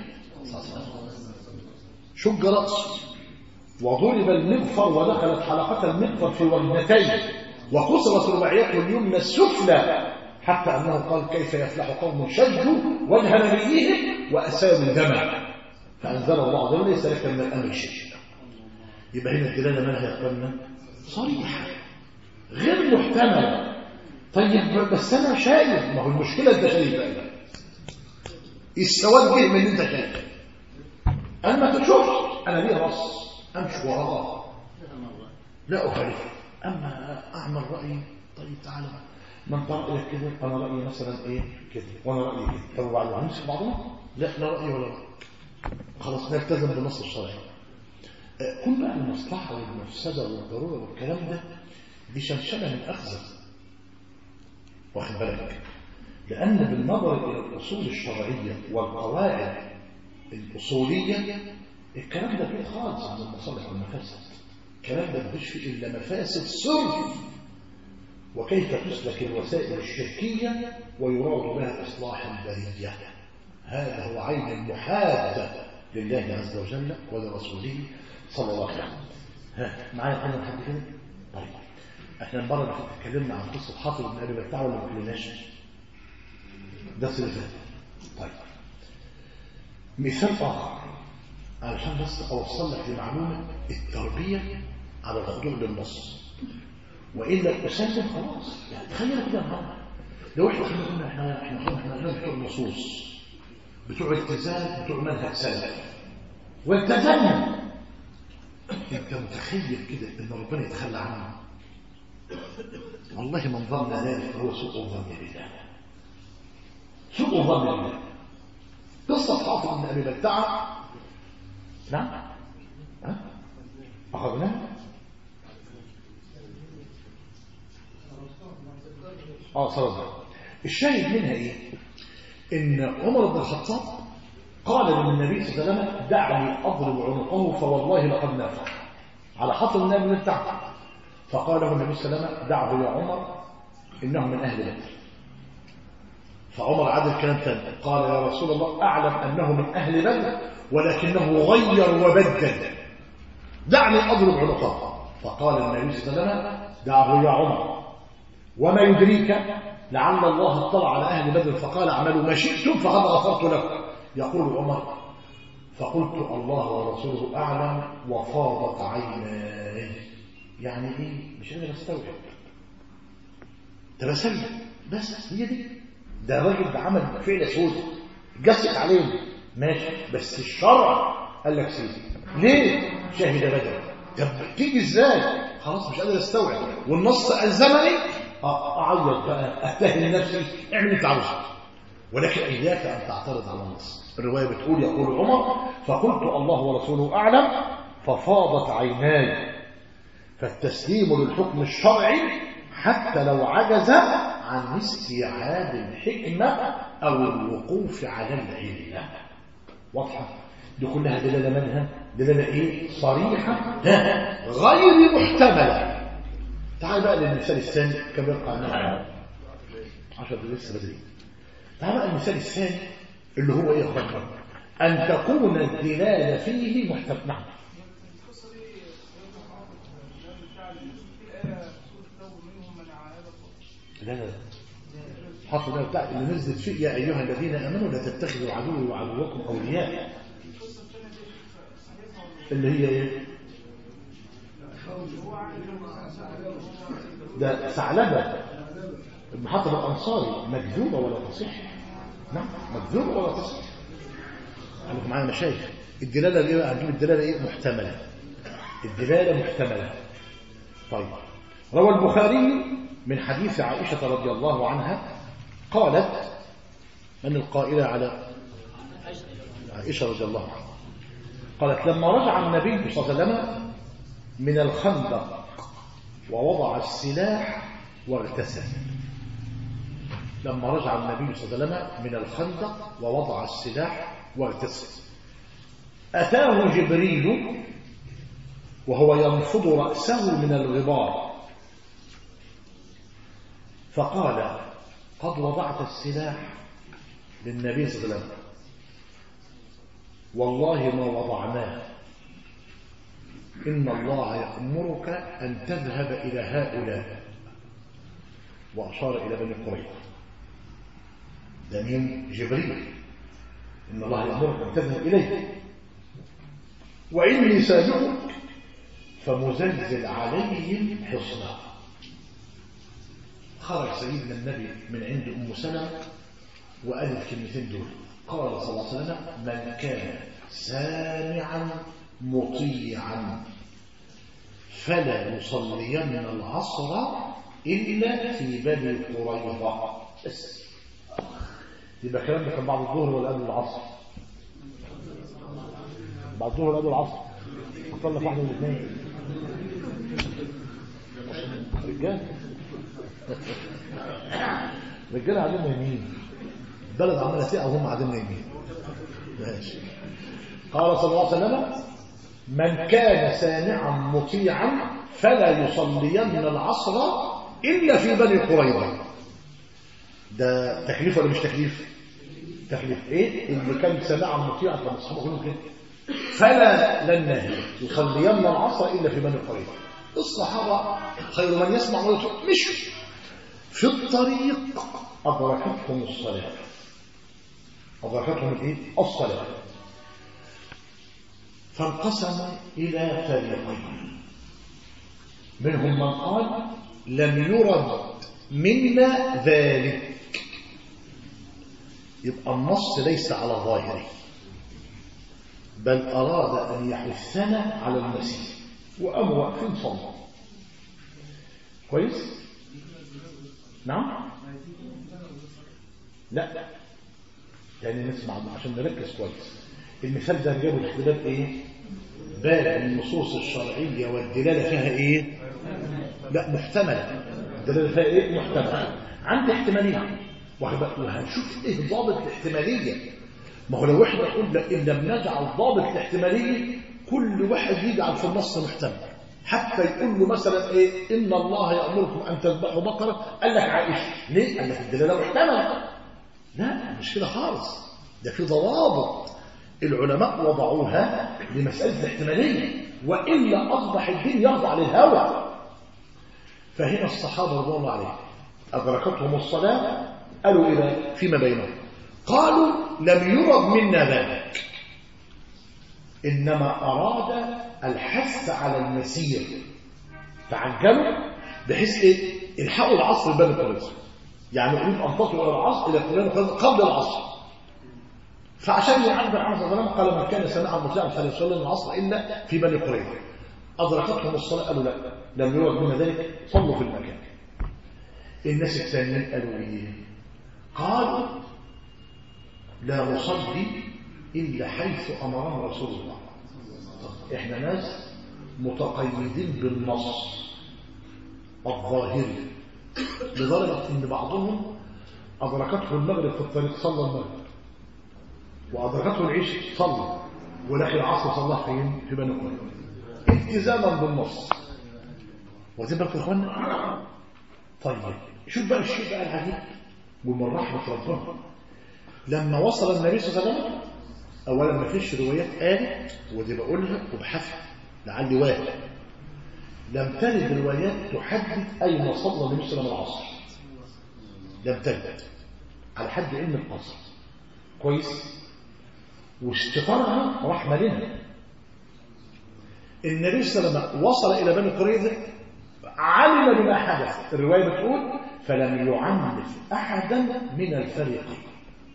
شج راسه وضرب المغفر ودخلت حلقه المغفر في وجنتيه وكسرت رباعيته اليمنى السفلى حتى انه قال كيف يفلح قوم شجوا وجه نبيهم واسالوا دما فانزل الله عز وجل ليس لك من الامر شيء يبقى هنا الدلاله مالها يا اخوانا صريحه غير محتمله طيب بس انا شايف ما هو المشكله انت شايف بقى السواد جه من اللي انت شايفه انا ما تشوفش انا ليه رص امشي وراه لا اخالفه اما اعمل رايي طيب تعالى ما انت رايك كده انا رايي مثلا ايه كده وانا رايي كده طب وبعد هنمسك بعضنا لا لا رايي ولا رايي خلاص نلتزم بالنص الشرعي كل بقى المصلحه والمفسده والضروره والكلام ده دي شمشمه من اخذه واخد بالك لان بالنظر الى الاصول الشرعيه والقواعد الاصوليه الكلام ده فيه خالص عن المصالح والمفاسد الكلام ده مفيش فيه الا مفاسد صرف وكيف تسلك الوسائل الشركيه ويراد بها اصلاح البريه هذا هو عين المحاده لله عز وجل ولرسوله صلى الله عليه وسلم ها معايا حاجه لحد كده طيب احنا المره اللي فاتت اتكلمنا عن قصه حافظ بن ابي بكر ولا ما اتكلمناش ده اللي فات طيب مثال اخر علشان بس اوصل لك لمعلومه التربيه على الخضوع للنص والا اسلم خلاص يعني تخيل كده معانا لو احنا قلنا احنا احنا احنا احنا بتوع النصوص بتوع التزام بتوع منهج سلف والتزمنا انت متخيل كده ان ربنا يتخلى عنه والله من ظن ذلك فهو سوء الظن بالله سوء الظن بالله قصة حافظ بن أبي بلتعة نعم ها أخذناها اه صلاة الشاهد منها ايه ان عمر بن الخطاب قال للنبي صلى الله عليه وسلم دعني اضرب عنقه فوالله لقد نافع على حط النبي من تحت فقال له النبي صلى الله عليه وسلم دعه يا عمر انه من اهل بدر فعمر عاد الكلام ثاني قال يا رسول الله اعلم انه من اهل بدر ولكنه غير وبدل دعني اضرب عنقه فقال النبي صلى الله عليه وسلم دعه يا عمر وما يدريك لعل الله اطلع على اهل بدر فقال اعملوا ما شئتم فقد غفرت لكم يقول عمر فقلت الله ورسوله اعلم وفاضت عيناي يعني ايه مش قادر استوعب تبسم بس هي دي ده الراجل ده عمل فعل سود جسد عليه ماشي بس الشرع قال لك سيدي ليه شهد بدر طب تيجي ازاي خلاص مش قادر استوعب والنص الزمني اعيط بقى اتهم نفسي اعمل اللي انت عاوزه ولكن اياك ان تعترض على النص الروايه بتقول يقول عمر فقلت الله ورسوله اعلم ففاضت عيناي فالتسليم للحكم الشرعي حتى لو عجز عن استيعاب الحكمه او الوقوف على العله واضحه دي كلها دلاله منها دلاله ايه صريحه لا غير محتمله تعال بقى للمثال الثاني كم يبقى عنا 10 لسه بدري تعال بقى المثال الثاني اللي هو ايه يا اخوانا ان تكون الدلاله فيه محتمل نعم لا لا حط ده بتاع اللي نزلت فيه يا ايها الذين امنوا لا تتخذوا عدوي وعدوكم اولياء اللي هي ايه ده ثعلبه ابن حطب الانصاري مكذوبه ولا تصح نعم مكذوبه ولا تصح خليكم معايا مشايخ الدلاله ايه بقى هنجيب الدلاله ايه محتمله الدلاله محتمله طيب روى البخاري من حديث عائشه رضي الله عنها قالت من القائله على عائشه رضي الله عنها قالت لما رجع النبي صلى الله عليه وسلم من الخندق ووضع السلاح واغتسل لما رجع النبي صلى الله عليه وسلم من الخندق ووضع السلاح واغتسل أتاه جبريل وهو ينفض رأسه من الغبار فقال قد وضعت السلاح للنبي صلى الله عليه وسلم والله ما وضعناه إن الله يأمرك أن تذهب إلى هؤلاء وأشار إلى بني قريظة ده مين جبريل إن الله يأمرك أن تذهب إليه وإني سابقك فمزلزل عليهم حصنا خرج سيدنا النبي من عند أم سلمة وقال الكلمتين دول قال صلى الله عليه وسلم من كان سامعا مطيعا فلا يصلين العصر إلا في بني قريظة بس يبقى الكلام ده كان بعد الظهر ولا قبل العصر بعد الظهر ولا قبل العصر اختار لك واحده من الاثنين رجال رجال قاعدين نايمين البلد عماله تقع وهم قاعدين نايمين ماشي قال صلى الله عليه وسلم من كان سامعا مطيعا فلا يصلين العصر الا في بني قريظه ده تكليف ولا مش تكليف تكليف ايه اللي كان سامعا مطيعا كان اصحابه كلهم كده فلا لن نهي يصلين العصر الا في بني قريظه الصحابه خير من يسمع ويطيع مشوا في الطريق ادركتهم الصلاه ادركتهم الايه الصلاه فانقسم الى فريقين منهم من قال لم يرد منا ذلك يبقى النص ليس على ظاهره بل أراد أن يحثنا على المسيح وقاموا واقفين صلوا كويس نعم لا يعني نسمع عشان نركز كويس المثال ده جابوا الاختلاف ايه باب النصوص الشرعية والدلالة فيها ايه لا محتملة الدلالة فيها ايه محتملة عندي احتمالية وهنشوف ايه ضابط الاحتمالية ما هو لو احنا قلنا ان لم نجعل ضابط الاحتمالية كل واحد يجعل في النص محتمل حتى يقول له مثلا ايه ان الله يأمركم ان تذبحوا بقرة قال لك عائشة ليه قال لك الدلالة محتملة لا مش كده خالص ده في ضوابط العلماء وضعوها لمسألة الاحتمالية وإلا أصبح الدين يخضع للهوى فهنا الصحابة رضي الله عليهم أدركتهم الصلاة قالوا إلى فيما بينهم قالوا لم يرد منا ذلك إنما أراد الحث على المسير تعجلوا بحيث إيه الحقوا العصر بين القريظة يعني أريد أن تصل إلى العصر إلى فلان قبل العصر فعشان يعبر عن صلى الله قال من كان سماعا مطيعا فلا يصلي العصر إلا في بني قريظة أدركتهم الصلاة قالوا لا لم يرد منا ذلك صلوا في المكان الناس الثانيين قالوا إيه قالوا لا نصلي إلا حيث أمرنا رسول الله طب إحنا ناس متقيدين بالنص الظاهري لدرجة إن بعضهم أدركته المغرب في الطريق صلى المغرب وأدركته العيش صلى ولكن العصر صلى فين في بني قريظة التزاما بالنص واخدين بالكم يا اخوانا طيب شوف بقى الشيء بقى العجيب ومن رحمة ربنا لما وصل النبي صلى الله عليه وسلم اولا ما فيش روايات قالت ودي بقولها وبحثها لعلي واحد لم ترد روايات تحدد اين صلى النبي صلى الله عليه وسلم العصر لم ترد على حد علم القصر كويس واستقرها رحمه لنا النبي صلى الله عليه وسلم وصل الى بني قريظه علم بما حدث الروايه بتقول فلم يعنف احدا من الفريقين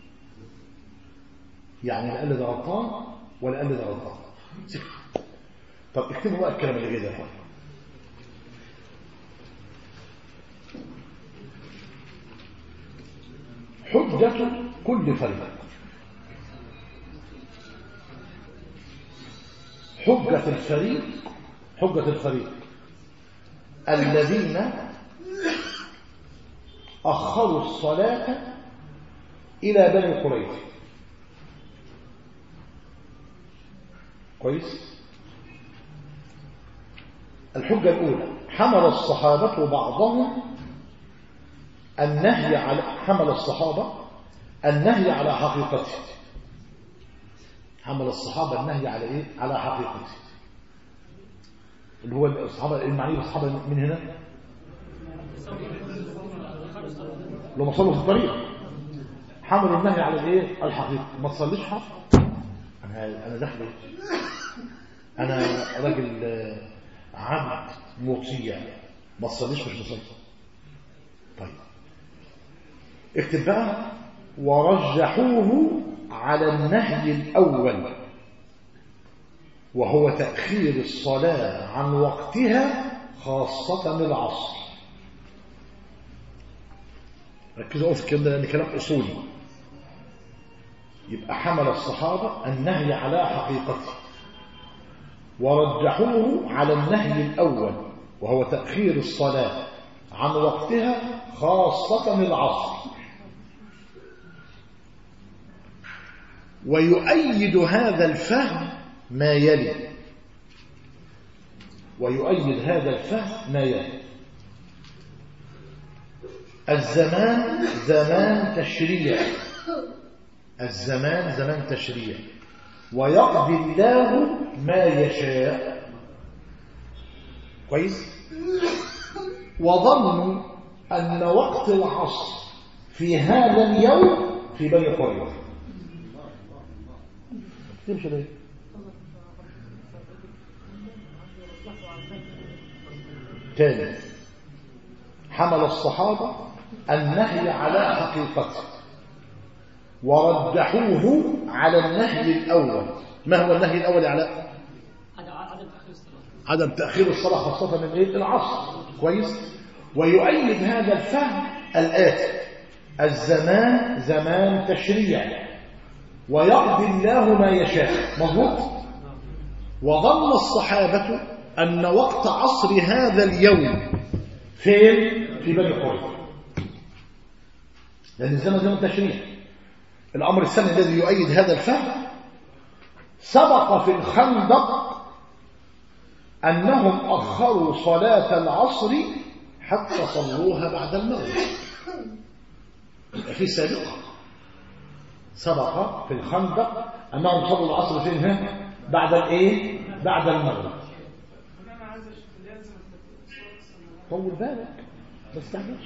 يعني لا قال ده غلطان ولا قال ده غلطان طب اكتبوا بقى الكلام اللي جاي ده حجة كل فريق حجة الفريق حجة الفريق الذين أخروا الصلاة إلى بني قريظة كويس الحجة الأولى حمل الصحابة بعضهم النهي على حمل الصحابة النهي على حقيقته حمل الصحابة النهي على إيه؟ على حقيقته اللي هو الصحابة المعني بالصحابة من هنا لو صلوا في الطريق حملوا النهي على الايه الحقيقة ما تصليش حق انا انا داخل انا راجل عبد مطيع ما تصليش مش مصلي طيب اكتب بقى ورجحوه على النهي الأول وهو تأخير الصلاة عن وقتها خاصة العصر ركزوا في الكلام ده لأن كلام أصولي يبقى حمل الصحابة النهي على حقيقته ورجحوه على النهي الأول وهو تأخير الصلاة عن وقتها خاصة العصر ويؤيد هذا الفهم ما يلي ويؤيد هذا الفهم ما يلي الزمان زمان تشريع الزمان زمان تشريع ويقضي الله ما يشاء كويس وظنوا أن وقت العصر في هذا اليوم في بني قريظة تمشي ليه تاني حمل الصحابة النهي على حقيقته ورجحوه على النهي الأول ما هو النهي الأول يا علاء عدم تأخير الصلاة خاصة من إيه؟ العصر كويس ويؤيد هذا الفهم الآتي الزمان زمان تشريع ويقضي الله ما يشاء مظبوط وظن الصحابة أن وقت عصر هذا اليوم فين في بني قريظة لأن الزمن زمن تشريع الأمر الثاني الذي يؤيد هذا الفهم سبق في الخندق أنهم أخروا صلاة العصر حتى صلوها بعد المغرب في سابقة سبق في الخندق أنهم صلوا العصر فين هنا بعد الإيه بعد المغرب طول بالك ما تستعجلش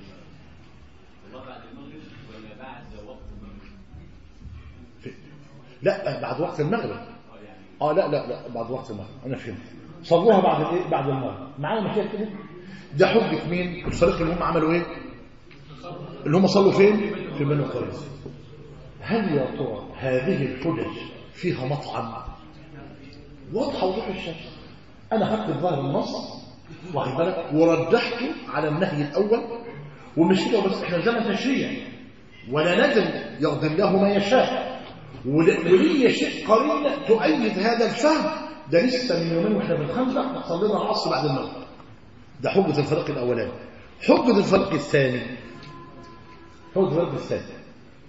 لا بعد وقت المغرب اه لا لا لا بعد وقت المغرب انا فهمت صلوها بعد الايه بعد المغرب معايا مشاكل كده ده حجه مين الفريق اللي هم عملوا ايه اللي هم صلوا فين في بني قريظه هل يا ترى هذه الحجج فيها مطعم واضحه وضوح الشمس انا خدت الظاهر النص واخد بالك ورجحته على النهي الاول ومش كده بس احنا زمن تشريع ولا ندري يقضي الله ما يشاء ولي شيء قرينه تؤيد هذا الفهم ده لسه من يومين واحنا في الخندق صلينا العصر بعد المغرب ده حجه الفريق الاولاني حجه الفريق الثاني حجه الفريق الثاني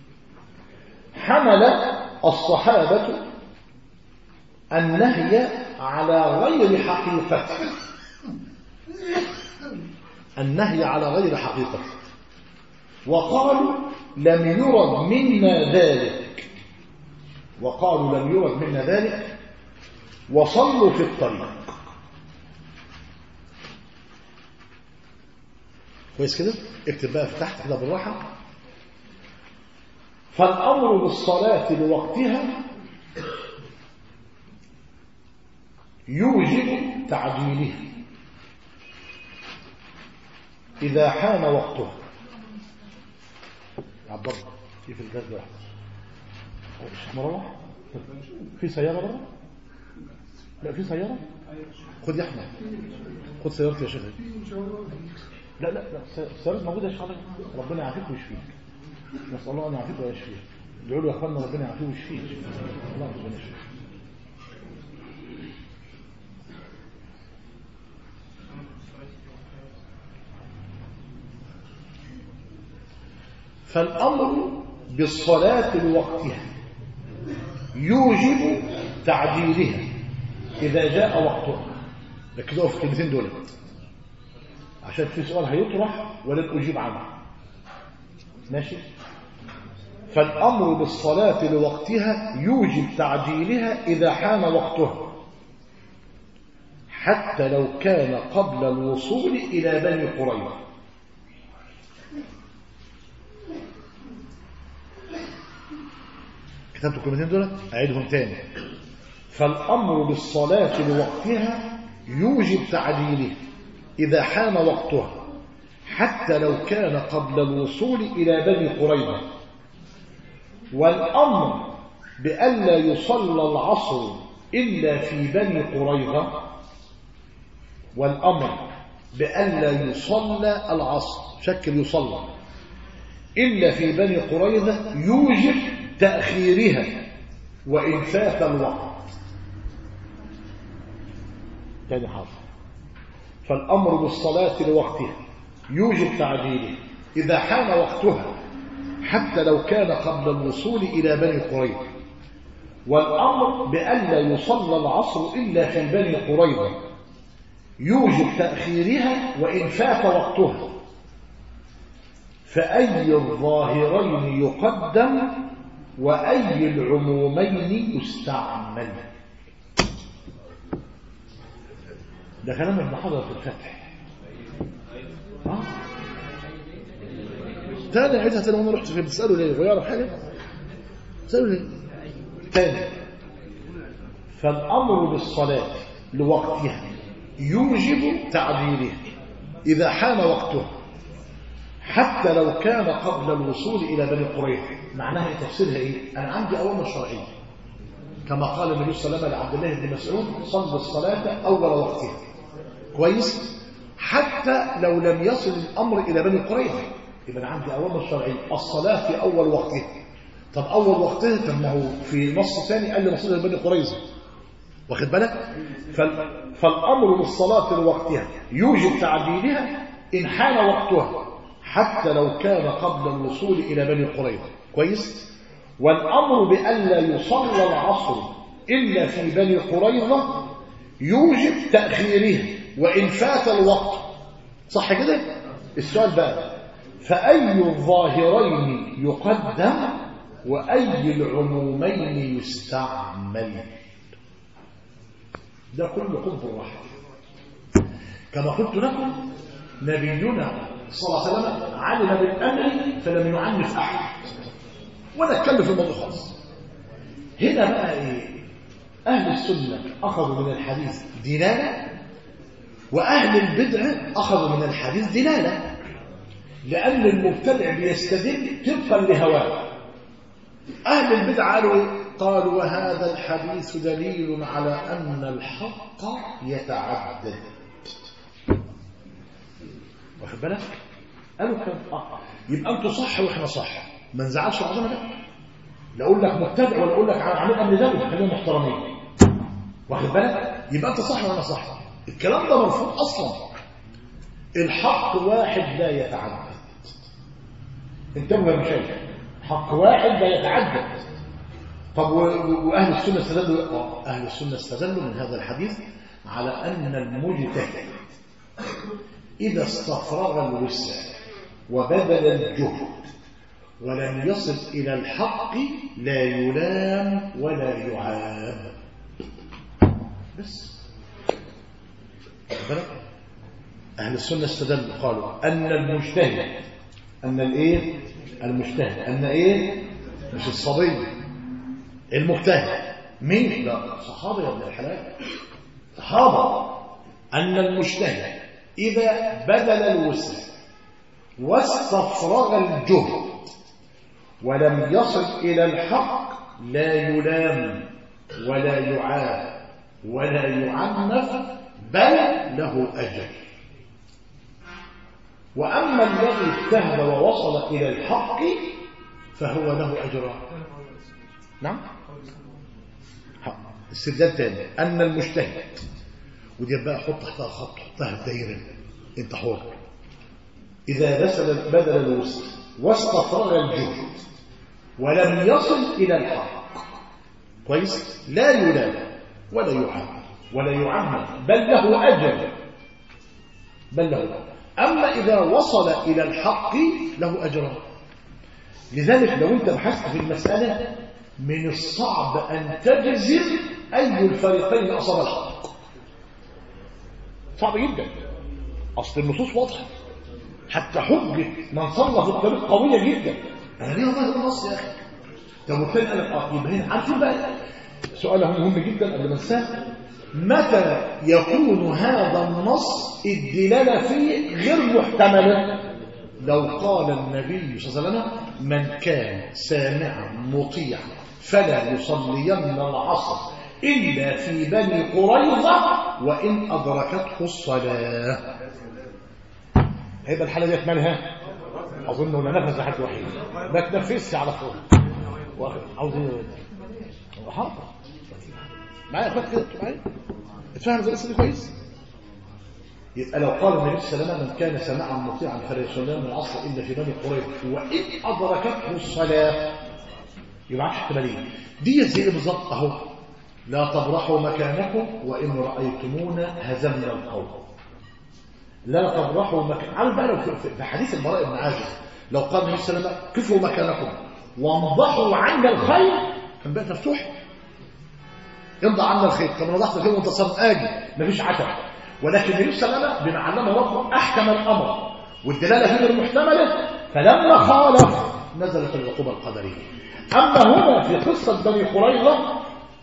حمل الصحابه النهي على غير حقيقته النهي على غير حقيقته وقالوا لم يرد منا ذلك وقالوا لم يرد منا ذلك وصلوا في الطريق كويس كده اكتب بقى في تحت كده بالراحه فالامر بالصلاه لوقتها يوجب تعجيلها إذا حان وقتها عبر كيف الجاز ده مش مروح في سيارة برا لا في سيارة خد يا أحمد خد سيارتي يا شيخ لا لا لا السيارة موجودة يا شيخ ربنا يعافيك ويشفيك نسأل الله أن يعافيك ويشفيك ادعوا له يا اخوانا ربنا يعافيه ويشفيه الله ربنا يشفيه فالأمر بالصلاة لوقتها يوجب تعجيلها إذا جاء وقتها ركزوا في الكلمتين دول عشان في سؤال هيطرح ولن أجيب عنه ماشي فالأمر بالصلاة لوقتها يوجب تعجيلها إذا حان وقتها حتى لو كان قبل الوصول إلى بني قريظة كتبت الكلمتين دول أعيدهم تاني فالأمر بالصلاة لوقتها يوجب تعديله إذا حان وقتها حتى لو كان قبل الوصول إلى بني قريظة والأمر بألا يصلى العصر إلا في بني قريظة والأمر بألا يصلى العصر شكل يصلى إلا في بني قريظة يوجب تأخيرها وإن فات الوقت تاني حرف فالأمر بالصلاة لوقتها يوجب تعجيله إذا حان وقتها حتى لو كان قبل الوصول إلى بني قريظة والأمر بألا يصلى العصر إلا في بني قريظة يوجب تأخيرها وإن فات وقتها فأي الظاهرين يقدم وأي العمومين يستعمل ده كلام ابن حجر في الفتح اه تاني عيدها تاني وانا رحت في بتسأله ليه غيره حاجة بتسأله ليه تاني فالأمر بالصلاة لوقتها يوجب تعديلها إذا حان وقتها حتى لو كان قبل الوصول إلى بني قريظة معناها تفسيرها إيه؟ أنا عندي أوامر شرعية كما قال النبي صلى الله عليه وسلم لعبد الله بن مسعود صل الصلاة أول وقتها كويس حتى لو لم يصل الأمر إلى بني قريظة يبقى أنا عندي أوامر شرعية الصلاة في أول وقتها طب أول وقتها طب ما هو في نص ثاني قال لي نصل إلى بني قريظة واخد بالك فال... فالأمر بالصلاة لوقتها يوجب تعديلها إن حان وقتها حتى لو كان قبل الوصول إلى بني قريظة كويس والأمر بألا يصلى العصر إلا في بني قريظة يوجب تأخيرها وإن فات الوقت صح كده السؤال بقى فأي الظاهرين يقدم وأي العمومين يستعمل ده كل قطب الرحمة كما قلت لكم نبينا صلى الله عليه وسلم علم بالأمر فلم يعنف أحد ولا اتكلم في الموضوع خالص هنا بقى ايه أهل السنة أخذوا من الحديث دلالة وأهل البدع أخذوا من الحديث دلالة لأن المبتدع بيستدل طبقا لهواه أهل البدع قالوا إيه؟ قالوا وهذا الحديث دليل على أن الحق يتعدد واخد بالك قالوا كان اه يبقى انتوا صح واحنا صح ما نزعلش بعضنا ده لا اقول لك مبتدع ولا اقول لك عامل امر دولي خلينا محترمين واخد بالك يبقى انت صح وانا صح الكلام ده مرفوض اصلا الحق واحد لا يتعدد انتبهوا يا مشايخ حق واحد لا يتعدد طب واهل السنه استدلوا اهل السنه استدلوا من هذا الحديث على ان المجتهد إذا استفرغ الوسع وبذل الجهد ولم يصل إلى الحق لا يلام ولا يعاب بس أهل السنة استدلوا قالوا أن المجتهد أن الإيه المجتهد أن إيه مش الصبي المجتهد مين لا صحابة يا ابن الحلال صحابة أن المجتهد إذا بذل الوسع واستفرغ الجهد ولم يصل إلى الحق لا يلام ولا يعاب ولا يعنف بل له أجر وأما الذي اجتهد ووصل إلى الحق فهو له أجران نعم استدلال تاني أن المجتهد ودي بقى حط تحتها خط حطها دايره انت حر اذا بذل بدل الوسط واستفرغ الجهد ولم يصل الى الحق كويس لا يلام ولا يعمل ولا يعمل بل له اجر بل له اما اذا وصل الى الحق له اجران لذلك لو انت بحثت في المساله من الصعب ان تجزم اي الفريقين اصاب الحق صعب جدا اصل النصوص واضحه حتى حجه من صلى في الطريق قويه جدا انا ليه ظاهر النص يا اخي طب والثاني قال لك اه يبقى هنا عارفين بقى سؤال مهم جدا قبل ما انساه متى يكون هذا النص الدلالة فيه غير محتملة لو قال النبي صلى الله عليه وسلم من كان سامعا مطيعا فلا يصلين العصر إلا في بني قريظة وإن أدركته الصلاة هيبقى الحالة دي مالها أظن ولا نفس حد وحيد ما تنفسش على طول عاوز ايه حاضر معايا يا اخوات كده معايا اتفهم زي القصه دي كويس يبقى لو قال النبي صلى الله عليه وسلم من كان سماعا مطيعا فلا يصلي من العصر الا في بني قريظه وان ادركته الصلاه يبقى معكش احتماليه دي زي ايه بالظبط اهو لا تبرحوا مكانكم وان رايتمونا هزمنا القوم لا تبرحوا مكان عارف بقى لو في حديث البراء بن عازب لو قال النبي صلى الله عليه وسلم كفوا مكانكم وانضحوا عنا الخير كان بقى مفتوح يمضى عنا الخير كما وضحت الخير وانت صرت اجي مفيش عتب ولكن النبي صلى الله عليه وسلم بما علمه ربه احكم الامر والدلاله فيه غير محتمله فلما خالف نزلت العقوبه القدريه اما هنا في قصه بني قريظه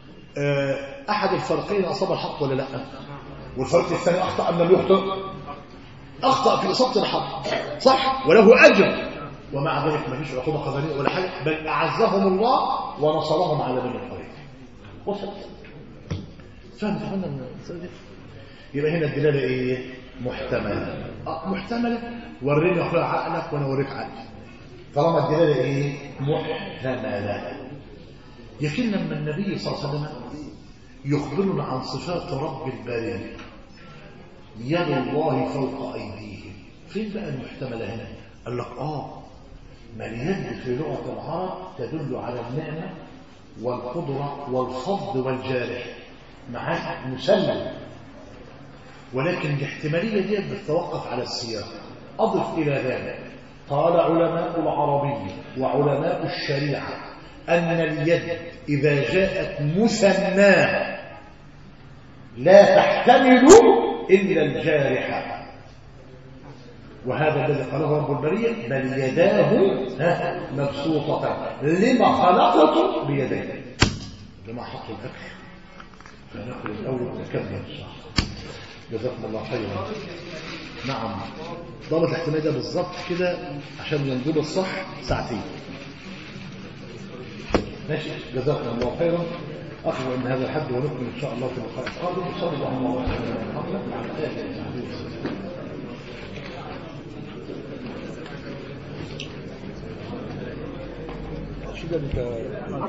احد الفريقين اصاب الحق ولا لا والفريق الثاني اخطا ام لم يخطئ اخطا في اصابه الحق صح وله اجر ومع ذلك ما فيش عقوبه قدريه ولا حاجه بل اعزهم الله ونصرهم على بني قريظه وصلت فهمت اخوانا المساله دي يبقى هنا الدلاله ايه محتمله اه محتمله وريني يا اخويا عقلك وانا اوريك عقلي طالما الدلاله ايه محتمله لكن لما النبي صلى الله عليه وسلم يخبرنا عن صفات رب البارين يد الله فوق ايديهم فين بقى المحتمله هنا قال لك اه ما اليد في لغه العرب تدل على النعمه والقدره والفضل والجارح معاك مسلم ولكن الاحتماليه دي بتتوقف على السياق اضف الى ذلك قال علماء العربيه وعلماء الشريعه ان اليد اذا جاءت مثناه لا تحتمل الا الجارحه وهذا الذي قاله رب البريه بل يداه مبسوطه لما خلقت بيديه لما حط الاكل فناكل الاول ونكمل صح جزاكم الله خيرا نعم ضابط الاحتمال ده بالظبط كده عشان ينجب الصح ساعتين ماشي جزاكم الله خيرا أخذ من هذا الحد ونكمل إن شاء الله في اللقاء القادم صلى الله عليه وسلم على آله وصحبه وسلم شو ده